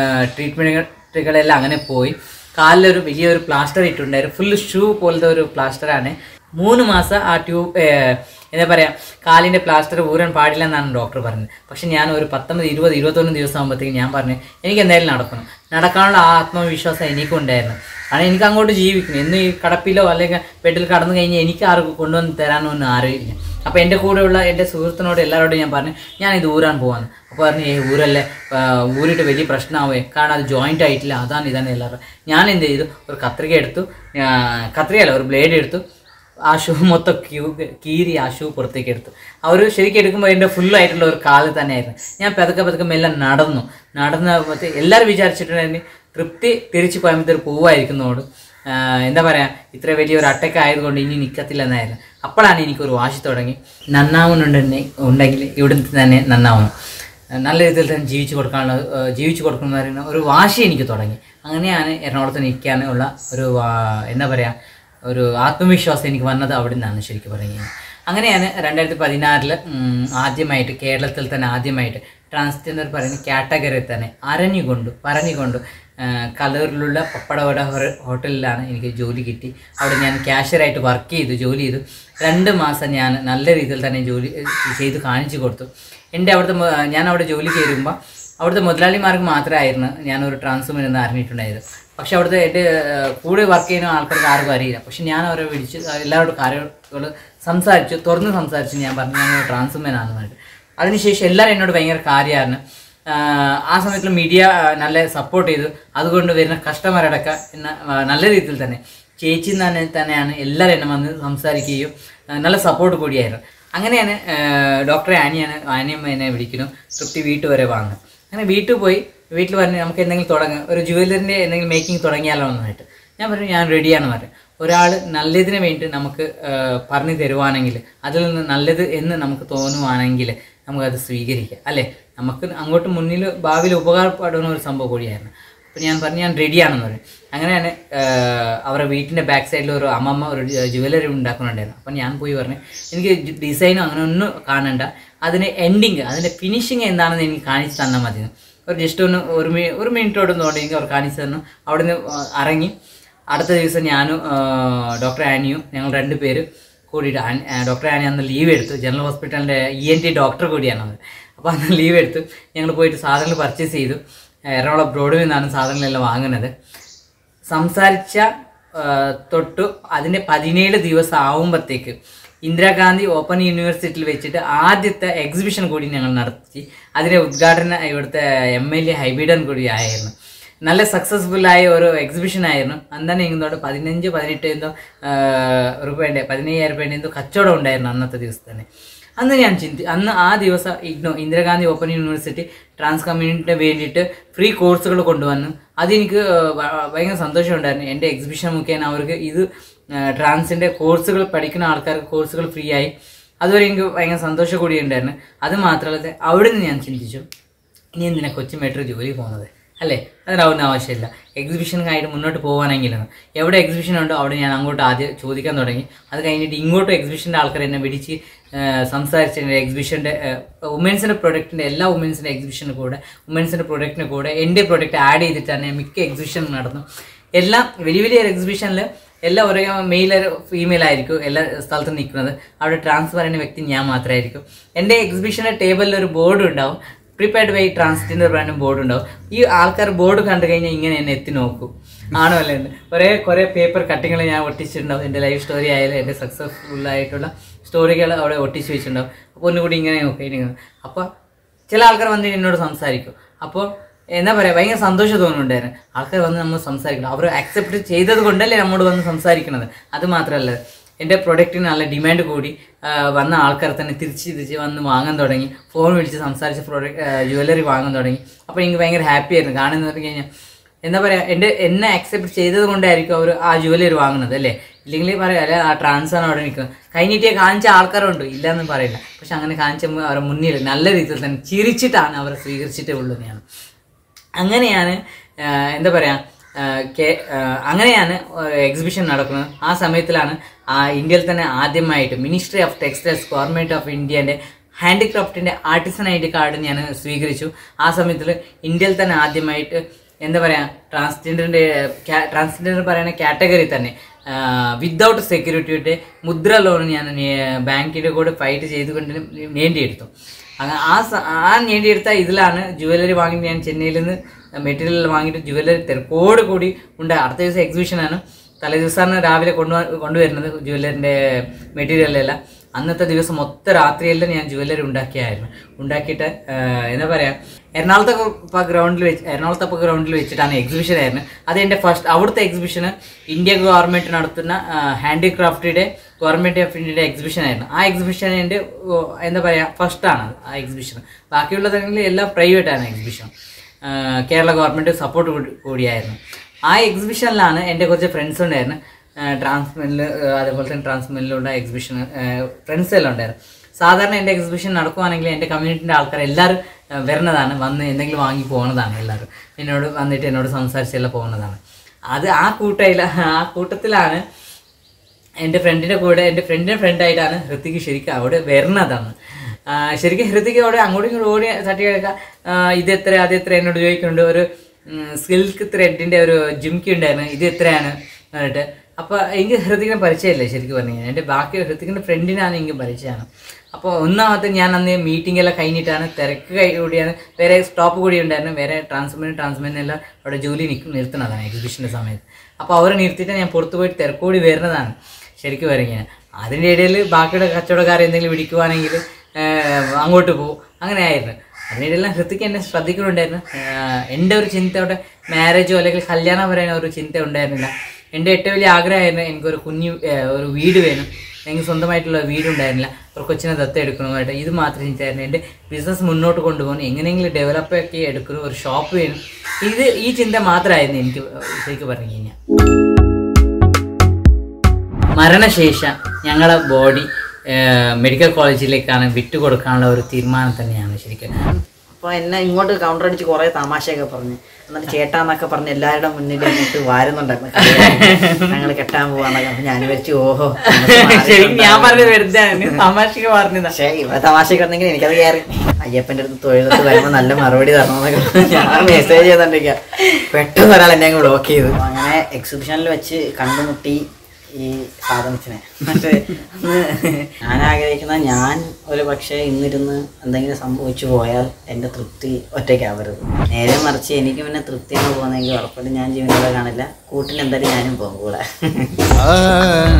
S2: ട്രീറ്റ്മെൻറ്റുകളെല്ലാം അങ്ങനെ പോയി കാലിലൊരു വലിയൊരു പ്ലാസ്റ്റർ ഇട്ടുണ്ടായിരുന്നു ഫുൾ ഷൂ പോലത്തെ ഒരു പ്ലാസ്റ്ററാണ് മൂന്ന് മാസം ആ ട്യൂബ് എന്താ പറയുക കാലിൻ്റെ പ്ലാസ്റ്റർ ഊരാൻ പാടില്ല എന്നാണ് ഡോക്ടർ പറഞ്ഞത് പക്ഷെ ഞാൻ ഒരു പത്തൊമ്പത് ഇരുപത് ഇരുപത്തൊന്ന് ദിവസം ആകുമ്പോഴത്തേക്കും ഞാൻ പറഞ്ഞു എനിക്ക് എന്തായാലും നടക്കണം നടക്കാനുള്ള ആ ആത്മവിശ്വാസം എനിക്കും ഉണ്ടായിരുന്നു കാരണം എനിക്ക് അങ്ങോട്ട് ജീവിക്കണം എന്ന് ഈ കടപ്പിലോ അല്ലെങ്കിൽ ബെഡിൽ കടന്നു കഴിഞ്ഞാൽ എനിക്ക് ആർക്കും കൊണ്ടുവന്ന് തരാനോ ഒന്നും ആരുമില്ല അപ്പോൾ എൻ്റെ കൂടെയുള്ള എൻ്റെ സുഹൃത്തിനോട് എല്ലാവരോടും ഞാൻ പറഞ്ഞു ഞാൻ ഇത് ഊരാൻ പോവാന്ന് അപ്പോൾ പറഞ്ഞു ഏ ഊരല്ലേ ആ, ഊരിട്ട് വലിയ പ്രശ്നമാവേ കാരണം അത് ജോയിൻ്റ് ആയിട്ടില്ല അതാണ് ഇതാണ് എല്ലാവരും ഞാൻ എന്ത് ചെയ്തു ഒരു കത്രിക എടുത്തു ആ, കത്രികയല്ല ഒരു ബ്ലേഡ് എടുത്തു ആ ഷൂ മൊത്തം ക്യൂ കീറി ആ ഷൂ പുറത്തേക്ക് എടുത്തു അവർ ശരിക്കും എടുക്കുമ്പോൾ എൻ്റെ ഫുള്ളായിട്ടുള്ള ഒരു കാല് തന്നെയായിരുന്നു ഞാൻ പതുക്കെ പതുക്കെ മെല്ലെ നടന്നു നടന്നപ്പോഴത്തെ എല്ലാവരും വിചാരിച്ചിട്ടുണ്ടായിരുന്നു തൃപ്തി തിരിച്ച് കോയമ്പത്തൂർ പോവായിരിക്കുന്നതോട് എന്താ പറയുക ഇത്ര വലിയൊരു അട്ടക്ക് ആയതുകൊണ്ട് ഇനി നിൽക്കത്തില്ല എന്നായിരുന്നു അപ്പോഴാണ് എനിക്കൊരു വാശി തുടങ്ങി നന്നാവുന്നുണ്ടെങ്കിൽ ഉണ്ടെങ്കിൽ ഇവിടുന്ന് തന്നെ നന്നാവണം നല്ല രീതിയിൽ തന്നെ ജീവിച്ചു കൊടുക്കാനുള്ള ഏഹ് ജീവിച്ചു കൊടുക്കണം എന്ന് പറയുന്ന ഒരു വാശി എനിക്ക് തുടങ്ങി അങ്ങനെയാണ് എറണാകുളത്ത് നിൽക്കാനുള്ള ഒരു വാ- എന്താ പറയുക ഒരു ആത്മവിശ്വാസം എനിക്ക് വന്നത് അവിടെ നിന്നാണ് ശരിക്കും പറയുന്നത് അങ്ങനെയാണ് രണ്ടായിരത്തി പതിനാറിൽ ആദ്യമായിട്ട് കേരളത്തിൽ തന്നെ ആദ്യമായിട്ട് ട്രാൻസ്ജെൻഡർ പറയുന്ന കാറ്റഗറിയിൽ തന്നെ അരഞ്ഞുകൊണ്ട് പറഞ്ഞുകൊണ്ട് കലൂരിലുള്ള പപ്പടവട ഹോ- ഹോട്ടലിലാണ് എനിക്ക് ജോലി കിട്ടി അവിടെ ഞാൻ ക്യാഷ്യറായിട്ട് വർക്ക് ചെയ്തു ജോലി ചെയ്തു രണ്ട് മാസം ഞാൻ നല്ല രീതിയിൽ തന്നെ ജോലി ഏഹ് ചെയ്ത് കാണിച്ചു കൊടുത്തു എൻ്റെ അവിടുത്തെ മു- ഞാൻ അവിടെ ജോലി കയറുമ്പോൾ അവിടുത്തെ മുതലാളിമാർക്ക് മാത്രമായിരുന്നു ഞാനൊരു ട്രാൻസ്ഫോമർ എന്ന് അറിഞ്ഞിട്ടുണ്ടായത് പക്ഷെ അവിടുത്തെ എൻ്റെ ഏഹ്, കൂടെ വർക്ക് ചെയ്യുന്ന ആൾക്കാർക്ക് ആർക്കും അറിയില്ല പക്ഷെ ഞാൻ അവരെ വിളിച്ച് എല്ലാവരോടും കാര്യങ്ങൾ സംസാരിച്ചു തുറന്ന് സംസാരിച്ചു ഞാൻ പറഞ്ഞു ഞാൻ ട്രാൻസ്ഫോമർ ആണെന്നായിട്ട് അതിനുശേഷം എല്ലാവരും എന്നോട് ഭയങ്കര കാര്യമാണ് ആഹ് ആ സമയത്തിൽ മീഡിയ നല്ല സപ്പോർട്ട് ചെയ്തു അതുകൊണ്ട് വരുന്ന കസ്റ്റമറടക്കം എന്നെ ആ, നല്ല രീതിയിൽ തന്നെ ചേച്ചി തന്നെ തന്നെയാണ് എല്ലാവരും എന്നെ വന്ന് സംസാരിക്കുകയും ആ, നല്ല സപ്പോർട്ട് കൂടിയായിരുന്നു അങ്ങനെയാണ് ഡോക്ടറെ ആനിയാണ് ആനിയമ്മ എന്നെ വിളിക്കുന്നു തൃപ്തി വീട്ടു വരെ വാങ്ങും അങ്ങനെ വീട്ടിൽ പോയി വീട്ടിൽ പറഞ്ഞ് നമുക്ക് എന്തെങ്കിലും തുടങ്ങാം ഒരു ജുവലറിൻ്റെ എന്തെങ്കിലും മേക്കിംഗ് തുടങ്ങിയാലോ എന്നായിട്ട് ഞാൻ പറഞ്ഞു ഞാൻ റെഡിയാണെന്ന് പറഞ്ഞു ഒരാൾ നല്ലതിന് വേണ്ടി നമുക്ക് ആ, പറഞ്ഞു തരുവാണെങ്കിൽ അതിൽ നിന്ന് നല്ലത് എന്ന് നമുക്ക് തോന്നുവാണെങ്കിൽ നമുക്കത് സ്വീകരിക്കാം അല്ലേ നമുക്ക് അങ്ങോട്ട് മുന്നിൽ ഭാവിയിൽ ഉപകാരപ്പെടുന്ന ഒരു സംഭവം കൂടിയായിരുന്നു അപ്പോൾ ഞാൻ പറഞ്ഞു ഞാൻ റെഡിയാണെന്ന് പറഞ്ഞു അങ്ങനെയാണ് ആഹ്, അവരുടെ വീട്ടിൻ്റെ ബാക്ക് സൈഡിൽ ഒരു അമ്മമ്മ ഒരു ജുവലറി ഉണ്ടാക്കുന്നുണ്ടായിരുന്നു അപ്പം ഞാൻ പോയി പറഞ്ഞു എനിക്ക് ഡിസൈനോ അങ്ങനെ ഒന്നും കാണണ്ട അതിന് എൻഡിങ് അതിൻ്റെ ഫിനിഷിങ് എന്താണെന്ന് എനിക്ക് കാണിച്ചു തന്നാൽ മതി എന്ന്. ഒരു ജസ്റ്റ് ഒന്ന് ഒരു മി ഒരു മിനിറ്റോട് തോന്നിയെങ്കിൽ അവർ കാണിച്ചു തന്നു അവിടെ നിന്ന് ഇറങ്ങി അടുത്ത ദിവസം ഞാനും ഡോക്ടർ ആനിയും ഞങ്ങൾ രണ്ട് പേര് കൂടിയിട്ട് ആൻ- ആ, ഡോക്ടർ ആനി അന്ന് ലീവ് എടുത്തു ജനറൽ ഹോസ്പിറ്റലിൻ്റെ ഇ എൻ ടി ഡോക്ടർ കൂടിയാണ് അത് അപ്പോൾ അന്ന് ലീവ് എടുത്തു ഞങ്ങൾ പോയിട്ട് സാധനങ്ങൾ പർച്ചേസ് ചെയ്തു എറണാകുളം ബ്രോഡിൽ നിന്നാണ് സാധനങ്ങളെല്ലാം വാങ്ങുന്നത് സംസാരിച്ച ആ, തൊട്ട് അതിൻ്റെ പതിനേഴ് ദിവസം ആവുമ്പോഴത്തേക്ക് ഇന്ദിരാഗാന്ധി ഓപ്പൺ യൂണിവേഴ്സിറ്റിയിൽ വെച്ചിട്ട് ആദ്യത്തെ എക്സിബിഷൻ കൂടി ഞങ്ങൾ നടത്തി അതിൻ്റെ ഉദ്ഘാടനം ഇവിടുത്തെ എം എൽ എ ഹൈബീഡൻ കൂടി ആയിരുന്നു നല്ല സക്സസ്ഫുൾ ആയ ഒരു എക്സിബിഷൻ ആയിരുന്നു അന്നാണ് ഇങ്ങോട്ട് പതിനഞ്ച് പതിനെട്ട് എന്തോ റുപ്യേൻ്റെ പതിനയ്യായിരം രൂപേൻ്റെ എന്തോ കച്ചവടം ഉണ്ടായിരുന്നു അന്നത്തെ ദിവസം തന്നെ അന്ന് ഞാൻ ചിന്തി അന്ന് ആ ദിവസം IGNOU Indira Gandhi open university trans കമ്മ്യൂണിറ്റിന് വേണ്ടിയിട്ട് ഫ്രീ കോഴ്സുകൾ കൊണ്ടുവന്നു അതെനിക്ക് ഭ- ഭയങ്കര സന്തോഷമുണ്ടായിരുന്നു എൻ്റെ എക്സിബിഷൻ മുഖേന അവർക്ക് ഇത് ട്രാൻസിൻ്റെ കോഴ്സുകൾ പഠിക്കുന്ന ആൾക്കാർക്ക് കോഴ്സുകൾ ഫ്രീ ആയി അതുവരെ എനിക്ക് ഭയങ്കര സന്തോഷം കൂടി ഉണ്ടായിരുന്നു അത് മാത്രമല്ല അവിടെ നിന്ന് ഞാൻ ചിന്തിച്ചു ഇനി എന്തിനാ കൊച്ചി മെട്രോ ജോലി പോകുന്നത് അല്ലേ അതിനാവുന്ന ആവശ്യമില്ല എക്സിബിഷനായിട്ട് മുന്നോട്ട് പോകാനെങ്കിലും എവിടെ എക്സിബിഷൻ ഉണ്ടോ അവിടെ ഞാൻ അങ്ങോട്ട് ആദ്യം ചോദിക്കാൻ തുടങ്ങി അത് കഴിഞ്ഞിട്ട് ഇങ്ങോട്ടും എക്സിബിഷൻ്റെ ആൾക്കാർ എന്നെ വിളിച്ച് സംസാരിച്ച് എൻ്റെ എക്സിബിഷൻ്റെ വുമൻസിൻ്റെ പ്രൊഡക്റ്റിൻ്റെ എല്ലാ വുമൻസിൻ്റെ എക്സിബിഷൻ്റെ കൂടെ വുമൻസിൻ്റെ പ്രൊഡക്റ്റിന് കൂടെ എൻ്റെ പ്രൊഡക്റ്റ് ആഡ് ചെയ്തിട്ടാണ് ഞാൻ മിക്ക എക്സിബിഷൻ നടന്നു എല്ലാം വലിയ വലിയ എക്സിബിഷനിൽ എല്ലാം ഒരേ മെയിൽ ഫീമെയിൽ ആയിരിക്കും എല്ലാ സ്ഥലത്തും നിൽക്കുന്നത് അവിടെ ട്രാൻസ്ഫർ ചെയ്യുന്ന വ്യക്തി ഞാൻ മാത്രമായിരിക്കും എൻ്റെ എക്സിബിഷൻ്റെ ടേബിളിൽ ഒരു ബോർഡ് ഉണ്ടാവും prepared by transgender brand board ഉണ്ടാവും ഈ ആൾക്കാർ ബോർഡ് കണ്ടു കഴിഞ്ഞാൽ ഇങ്ങനെ എന്നെ എത്തി നോക്കും ആണോ അല്ലേ എന്ന് കുറേ കുറേ പേപ്പർ കട്ടിങ്ങൾ ഞാൻ ഒട്ടിച്ചിട്ടുണ്ടാവും എൻ്റെ ലൈഫ് സ്റ്റോറി ആയാലും എൻ്റെ സക്സസ്ഫുൾ ആയിട്ടുള്ള സ്റ്റോറികൾ അവിടെ ഒട്ടിച്ച് വെച്ചിട്ടുണ്ടാവും അപ്പോൾ ഒന്നുകൂടി ഇങ്ങനെ നോക്കിയിരിക്കുന്നത് അപ്പോൾ ചില ആൾക്കാർ വന്ന് എന്നോട് സംസാരിക്കും അപ്പോൾ എന്താ പറയുക ഭയങ്കര സന്തോഷം തോന്നുന്നുണ്ടായിരുന്നു ആൾക്കാർ വന്ന് നമ്മൾ സംസാരിക്കണം അവർ അക്സെപ്റ്റ് ചെയ്തത് കൊണ്ടല്ലേ നമ്മോട് വന്ന് സംസാരിക്കുന്നത് അത് മാത്രമല്ല എൻ്റെ പ്രൊഡക്റ്റിന് നല്ല ഡിമാൻഡ് കൂടി ആ, വന്ന ആൾക്കാർ തന്നെ തിരിച്ച് തിരിച്ച് വന്ന് വാങ്ങാൻ തുടങ്ങി ഫോൺ വിളിച്ച് സംസാരിച്ച് പ്രൊഡക്റ്റ് ജുവല്ലറി വാങ്ങാൻ തുടങ്ങി അപ്പോൾ എനിക്ക് ഭയങ്കര ഹാപ്പി ആയിരുന്നു കാരണം എന്ന് പറഞ്ഞു കഴിഞ്ഞാൽ എന്താ പറയുക എൻ്റെ എന്നെ അക്സെപ്റ്റ് ചെയ്തത് കൊണ്ടായിരിക്കും അവർ ആ ജുവലറി വാങ്ങുന്നത് അല്ലേ ഇല്ലെങ്കിൽ പറയാം അല്ലെ ആ ട്രാൻസാണ് അവിടെ നിൽക്കുന്നത് കൈനീട്ടിയെ കാണിച്ച ആൾക്കാരുണ്ട് ഇല്ല എന്ന് പറയില്ല പക്ഷെ അങ്ങനെ കാണിച്ച അവരുടെ മുന്നിൽ നല്ല രീതിയിൽ തന്നെ ചിരിച്ചിട്ടാണ് അവർ സ്വീകരിച്ചിട്ടേ ഉള്ളൂ ഞാൻ അങ്ങനെയാണ് ആ, എന്താ പറയുക ആ, കെ- ആ, അങ്ങനെയാണ് എക്സിബിഷൻ നടക്കുന്നത് ആ സമയത്തിലാണ് ആ ഇന്ത്യയിൽ തന്നെ ആദ്യമായിട്ട് ministry of textiles government of ഇന്ത്യൻ്റെ ഹാൻഡിക്രാഫ്റ്റിൻ്റെ ആർട്ടിസൺ ഐ ഡി കാർഡ് ഞാൻ സ്വീകരിച്ചു ആ സമയത്തിൽ ഇന്ത്യയിൽ തന്നെ ആദ്യമായിട്ട് എന്താ പറയുക ട്രാൻസ്ജെൻഡറിൻ്റെ ട്രാൻസ്ജെൻഡർ പറയുന്ന കാറ്റഗറി തന്നെ വിത്തൗട്ട് സെക്യൂരിറ്റിയുടെ മുദ്ര ലോൺ ഞാൻ ബാങ്കിൻ്റെ കൂടെ ഫൈറ്റ് ചെയ്തുകൊണ്ട് നേടിയെടുത്തു അങ്ങനെ ആ സ- ആ നേടിയെടുത്ത ഇതിലാണ് ജുവലറി വാങ്ങി ഞാൻ ചെന്നൈയിൽ നിന്ന് മെറ്റീരിയൽ വാങ്ങിയിട്ട് ജുവലറി തിരക്കോട് കൂടി ഉണ്ട് അടുത്ത ദിവസം എക്സിബിഷനാണ് തലേ ദിവസമാണ് രാവിലെ കൊണ്ടു കൊണ്ടുവരുന്നത് ജുവലറിൻ്റെ മെറ്റീരിയലെല്ലാം അന്നത്തെ ദിവസം മൊത്തം രാത്രിയെല്ലാം ഞാൻ ജുവലറി ഉണ്ടാക്കിയായിരുന്നു ഉണ്ടാക്കിയിട്ട് ആ, എന്താ പറയുക എറണാകുളത്തെ ഗ്രൗണ്ടിൽ വെച്ച് എറണാകുളത്തെ ഗ്രൗണ്ടിൽ വെച്ചിട്ടാണ് എക്സിബിഷൻ ആയിരുന്നു അത് എൻ്റെ ഫസ്റ്റ് അവിടുത്തെ എക്സിബിഷന് ഇന്ത്യ ഗവൺമെൻറ് നടത്തുന്ന ഹാൻഡിക്രാഫ്റ്റിയുടെ ഗവൺമെൻറ് ഓഫ് ഇന്ത്യയുടെ എക്സിബിഷൻ ആയിരുന്നു ആ എക്സിബിഷൻ എൻ്റെ ഓ, എന്താ പറയുക ഫസ്റ്റാണ് ആ എക്സിബിഷൻ ബാക്കിയുള്ളതെങ്കിൽ എല്ലാം പ്രൈവറ്റ് ആണ് എക്സിബിഷൻ കേരള ഗവൺമെൻറ് സപ്പോർട്ട് കൂടിയായിരുന്നു ആ എക്സിബിഷനിലാണ് എൻ്റെ കുറച്ച് ഫ്രണ്ട്സ് ഉണ്ടായിരുന്നു ട്രാൻസ്മെനിൽ അതേപോലെ തന്നെ ട്രാൻസ്മെനിലുള്ള എക്സിബിഷൻ ഫ്രണ്ട്സ് എല്ലാം ഉണ്ടായിരുന്നു സാധാരണ എൻ്റെ എക്സിബിഷൻ നടക്കുവാണെങ്കിൽ എൻ്റെ കമ്മ്യൂണിറ്റിൻ്റെ ആൾക്കാർ എല്ലാവരും ആ, വരുന്നതാണ് വന്ന് എന്തെങ്കിലും വാങ്ങി പോകുന്നതാണ് എല്ലാവരും എന്നോട് വന്നിട്ട് എന്നോട് സംസാരിച്ചെല്ലാം പോകുന്നതാണ് അത് ആ കൂട്ടയിൽ ആ കൂട്ടത്തിലാണ് എൻ്റെ ഫ്രണ്ടിൻ്റെ കൂടെ എൻ്റെ ഫ്രണ്ടിൻ്റെ ഫ്രണ്ടായിട്ടാണ് ഹൃത്തിക്ക് ശരിക്കും അവിടെ വരുന്നതാണ് ആ, ശരിക്കും ഹൃത്തിക്ക് അവിടെ അങ്ങോട്ടും ഇങ്ങോട്ടും ഓടി തട്ടി കിടക്കാം ഇത് എത്ര അത് എത്ര എന്നോട് ചോദിക്കുന്നുണ്ട് ഒരു സിൽക്ക് ത്രെഡിൻ്റെ ഒരു ജിംക്കി ഉണ്ടായിരുന്നു ഇത് എത്രയാണ് എന്നിട്ട് അപ്പോൾ എനിക്ക് ഹൃത്തിക്കിനെ പരിചയമില്ല ശരിക്കും പറഞ്ഞു കഴിഞ്ഞാൽ എൻ്റെ ബാക്കി ഹൃത്തിക്കിൻ്റെ ഫ്രണ്ടിനാണ് എനിക്ക് പരിചയമാണ് അപ്പോൾ ഒന്നാമത്തെ ഞാൻ അന്ന് മീറ്റിംഗ് എല്ലാം കഴിഞ്ഞിട്ടാണ് തിരക്ക് കഴി- കൂടിയാണ് വേറെ സ്റ്റോപ്പ് കൂടി ഉണ്ടായിരുന്നു വേറെ ട്രാൻസ്മെൻറ്റ് ട്രാൻസ്മെൻറ്റ് എല്ലാം അവിടെ ജോലി നിൽക്കും നിർത്തുന്നതാണ് എക്സിബിഷൻ്റെ സമയത്ത് അപ്പോൾ അവരെ നിർത്തിയിട്ട് ഞാൻ പുറത്ത് പോയിട്ട് തിരക്കൂടി വരുന്നതാണ് ശരിക്കും വരങ്ങനെ അതിൻ്റെ ഇടയിൽ ബാക്കിയുടെ കച്ചവടക്കാർ എന്തെങ്കിലും പിടിക്കുവാണെങ്കിൽ അങ്ങോട്ട് പോകും അങ്ങനെ ആയിരുന്നു അതിനിടെല്ലാം ഹൃത്തിക്ക് എന്നെ ശ്രദ്ധിക്കുന്നുണ്ടായിരുന്നു ആഹ് എൻ്റെ ഒരു ചിന്ത അവിടെ മാരേജോ അല്ലെങ്കിൽ കല്യാണം പറയുന്ന ഒരു ചിന്ത ഉണ്ടായിരുന്നില്ല എൻ്റെ ഏറ്റവും വലിയ ആഗ്രഹമായിരുന്നു എനിക്കൊരു കുഞ്ഞു ആഹ് ഒരു വീട് വേണം ഞങ്ങൾക്ക് സ്വന്തമായിട്ടുള്ള വീടുണ്ടായിരുന്നില്ല ഒരു കൊച്ചിനെ ദത്ത എടുക്കണമായിട്ട് ഇത് മാത്രം ചിന്തിച്ചായിരുന്നു എൻ്റെ ബിസിനസ് മുന്നോട്ട് കൊണ്ടുപോകണം എങ്ങനെയെങ്കിലും ഡെവലപ്പ് ആക്കി എടുക്കണം ഒരു ഷോപ്പ് വേണം ഇത് ഈ ചിന്ത മാത്രമായിരുന്നു എനിക്ക് ശരിക്കും പറഞ്ഞു കഴിഞ്ഞാൽ മരണശേഷം ഞങ്ങളെ ബോഡി മെഡിക്കൽ കോളേജിലേക്കാണ് വിട്ടുകൊടുക്കാനുള്ള ഒരു തീരുമാനം തന്നെയാണ് ശരിക്കും
S1: അപ്പോൾ എന്നെ ഇങ്ങോട്ട് കൗണ്ടർ അടിച്ച് കുറേ തമാശയൊക്കെ പറഞ്ഞ് എന്നിട്ട് ചേട്ടാന്നൊക്കെ പറഞ്ഞ് എല്ലാവരുടെ മുന്നിൽ എന്നിട്ട് വാരുന്നുണ്ടായിരുന്നു ഞങ്ങൾ കെട്ടാൻ പോവാന്നൊക്കെ അപ്പൊ ഞാൻ വിചാരിച്ചു ഓഹോ
S2: ശരിക്കും ഞാൻ പറഞ്ഞത് വെറുതെ തമാശക്ക് പറഞ്ഞതാ
S1: പക്ഷേ ഇവിടെ തമാശയൊക്കെ ഉണ്ടെങ്കിൽ എനിക്കത് കയറി അയ്യപ്പൻ്റെ അടുത്ത് തൊഴിലത്ത് വരുമ്പോൾ നല്ല മറുപടി തരണമെന്നൊക്കെ ഞാൻ മെസ്സേജ് ചെയ്തോണ്ടിരിക്കുക പെട്ടെന്ന് ഒരാൾ എന്നെ അങ്ങ് ബ്ലോക്ക് ചെയ്തു അപ്പൊ അങ്ങനെ എക്സിബിഷനിൽ വെച്ച് കണ്ടുമുട്ടി ഈ സാധനത്തിനെ എന്നിട്ട് അന്ന് ഞാൻ ആഗ്രഹിക്കുന്ന ഞാൻ ഒരു പക്ഷേ ഇന്നിരുന്ന് എന്തെങ്കിലും സംഭവിച്ചു പോയാൽ എൻ്റെ തൃപ്തി ഒറ്റയ്ക്കാവരുത് നേരെ മറിച്ച് എനിക്ക് പിന്നെ തൃപ്തിയാണ് പോകുന്നതെങ്കിൽ ഉറപ്പായിട്ടും ഞാൻ ജീവനോടെ കാണില്ല കൂട്ടിന് എന്തായാലും ഞാനും പോകും കൂടെ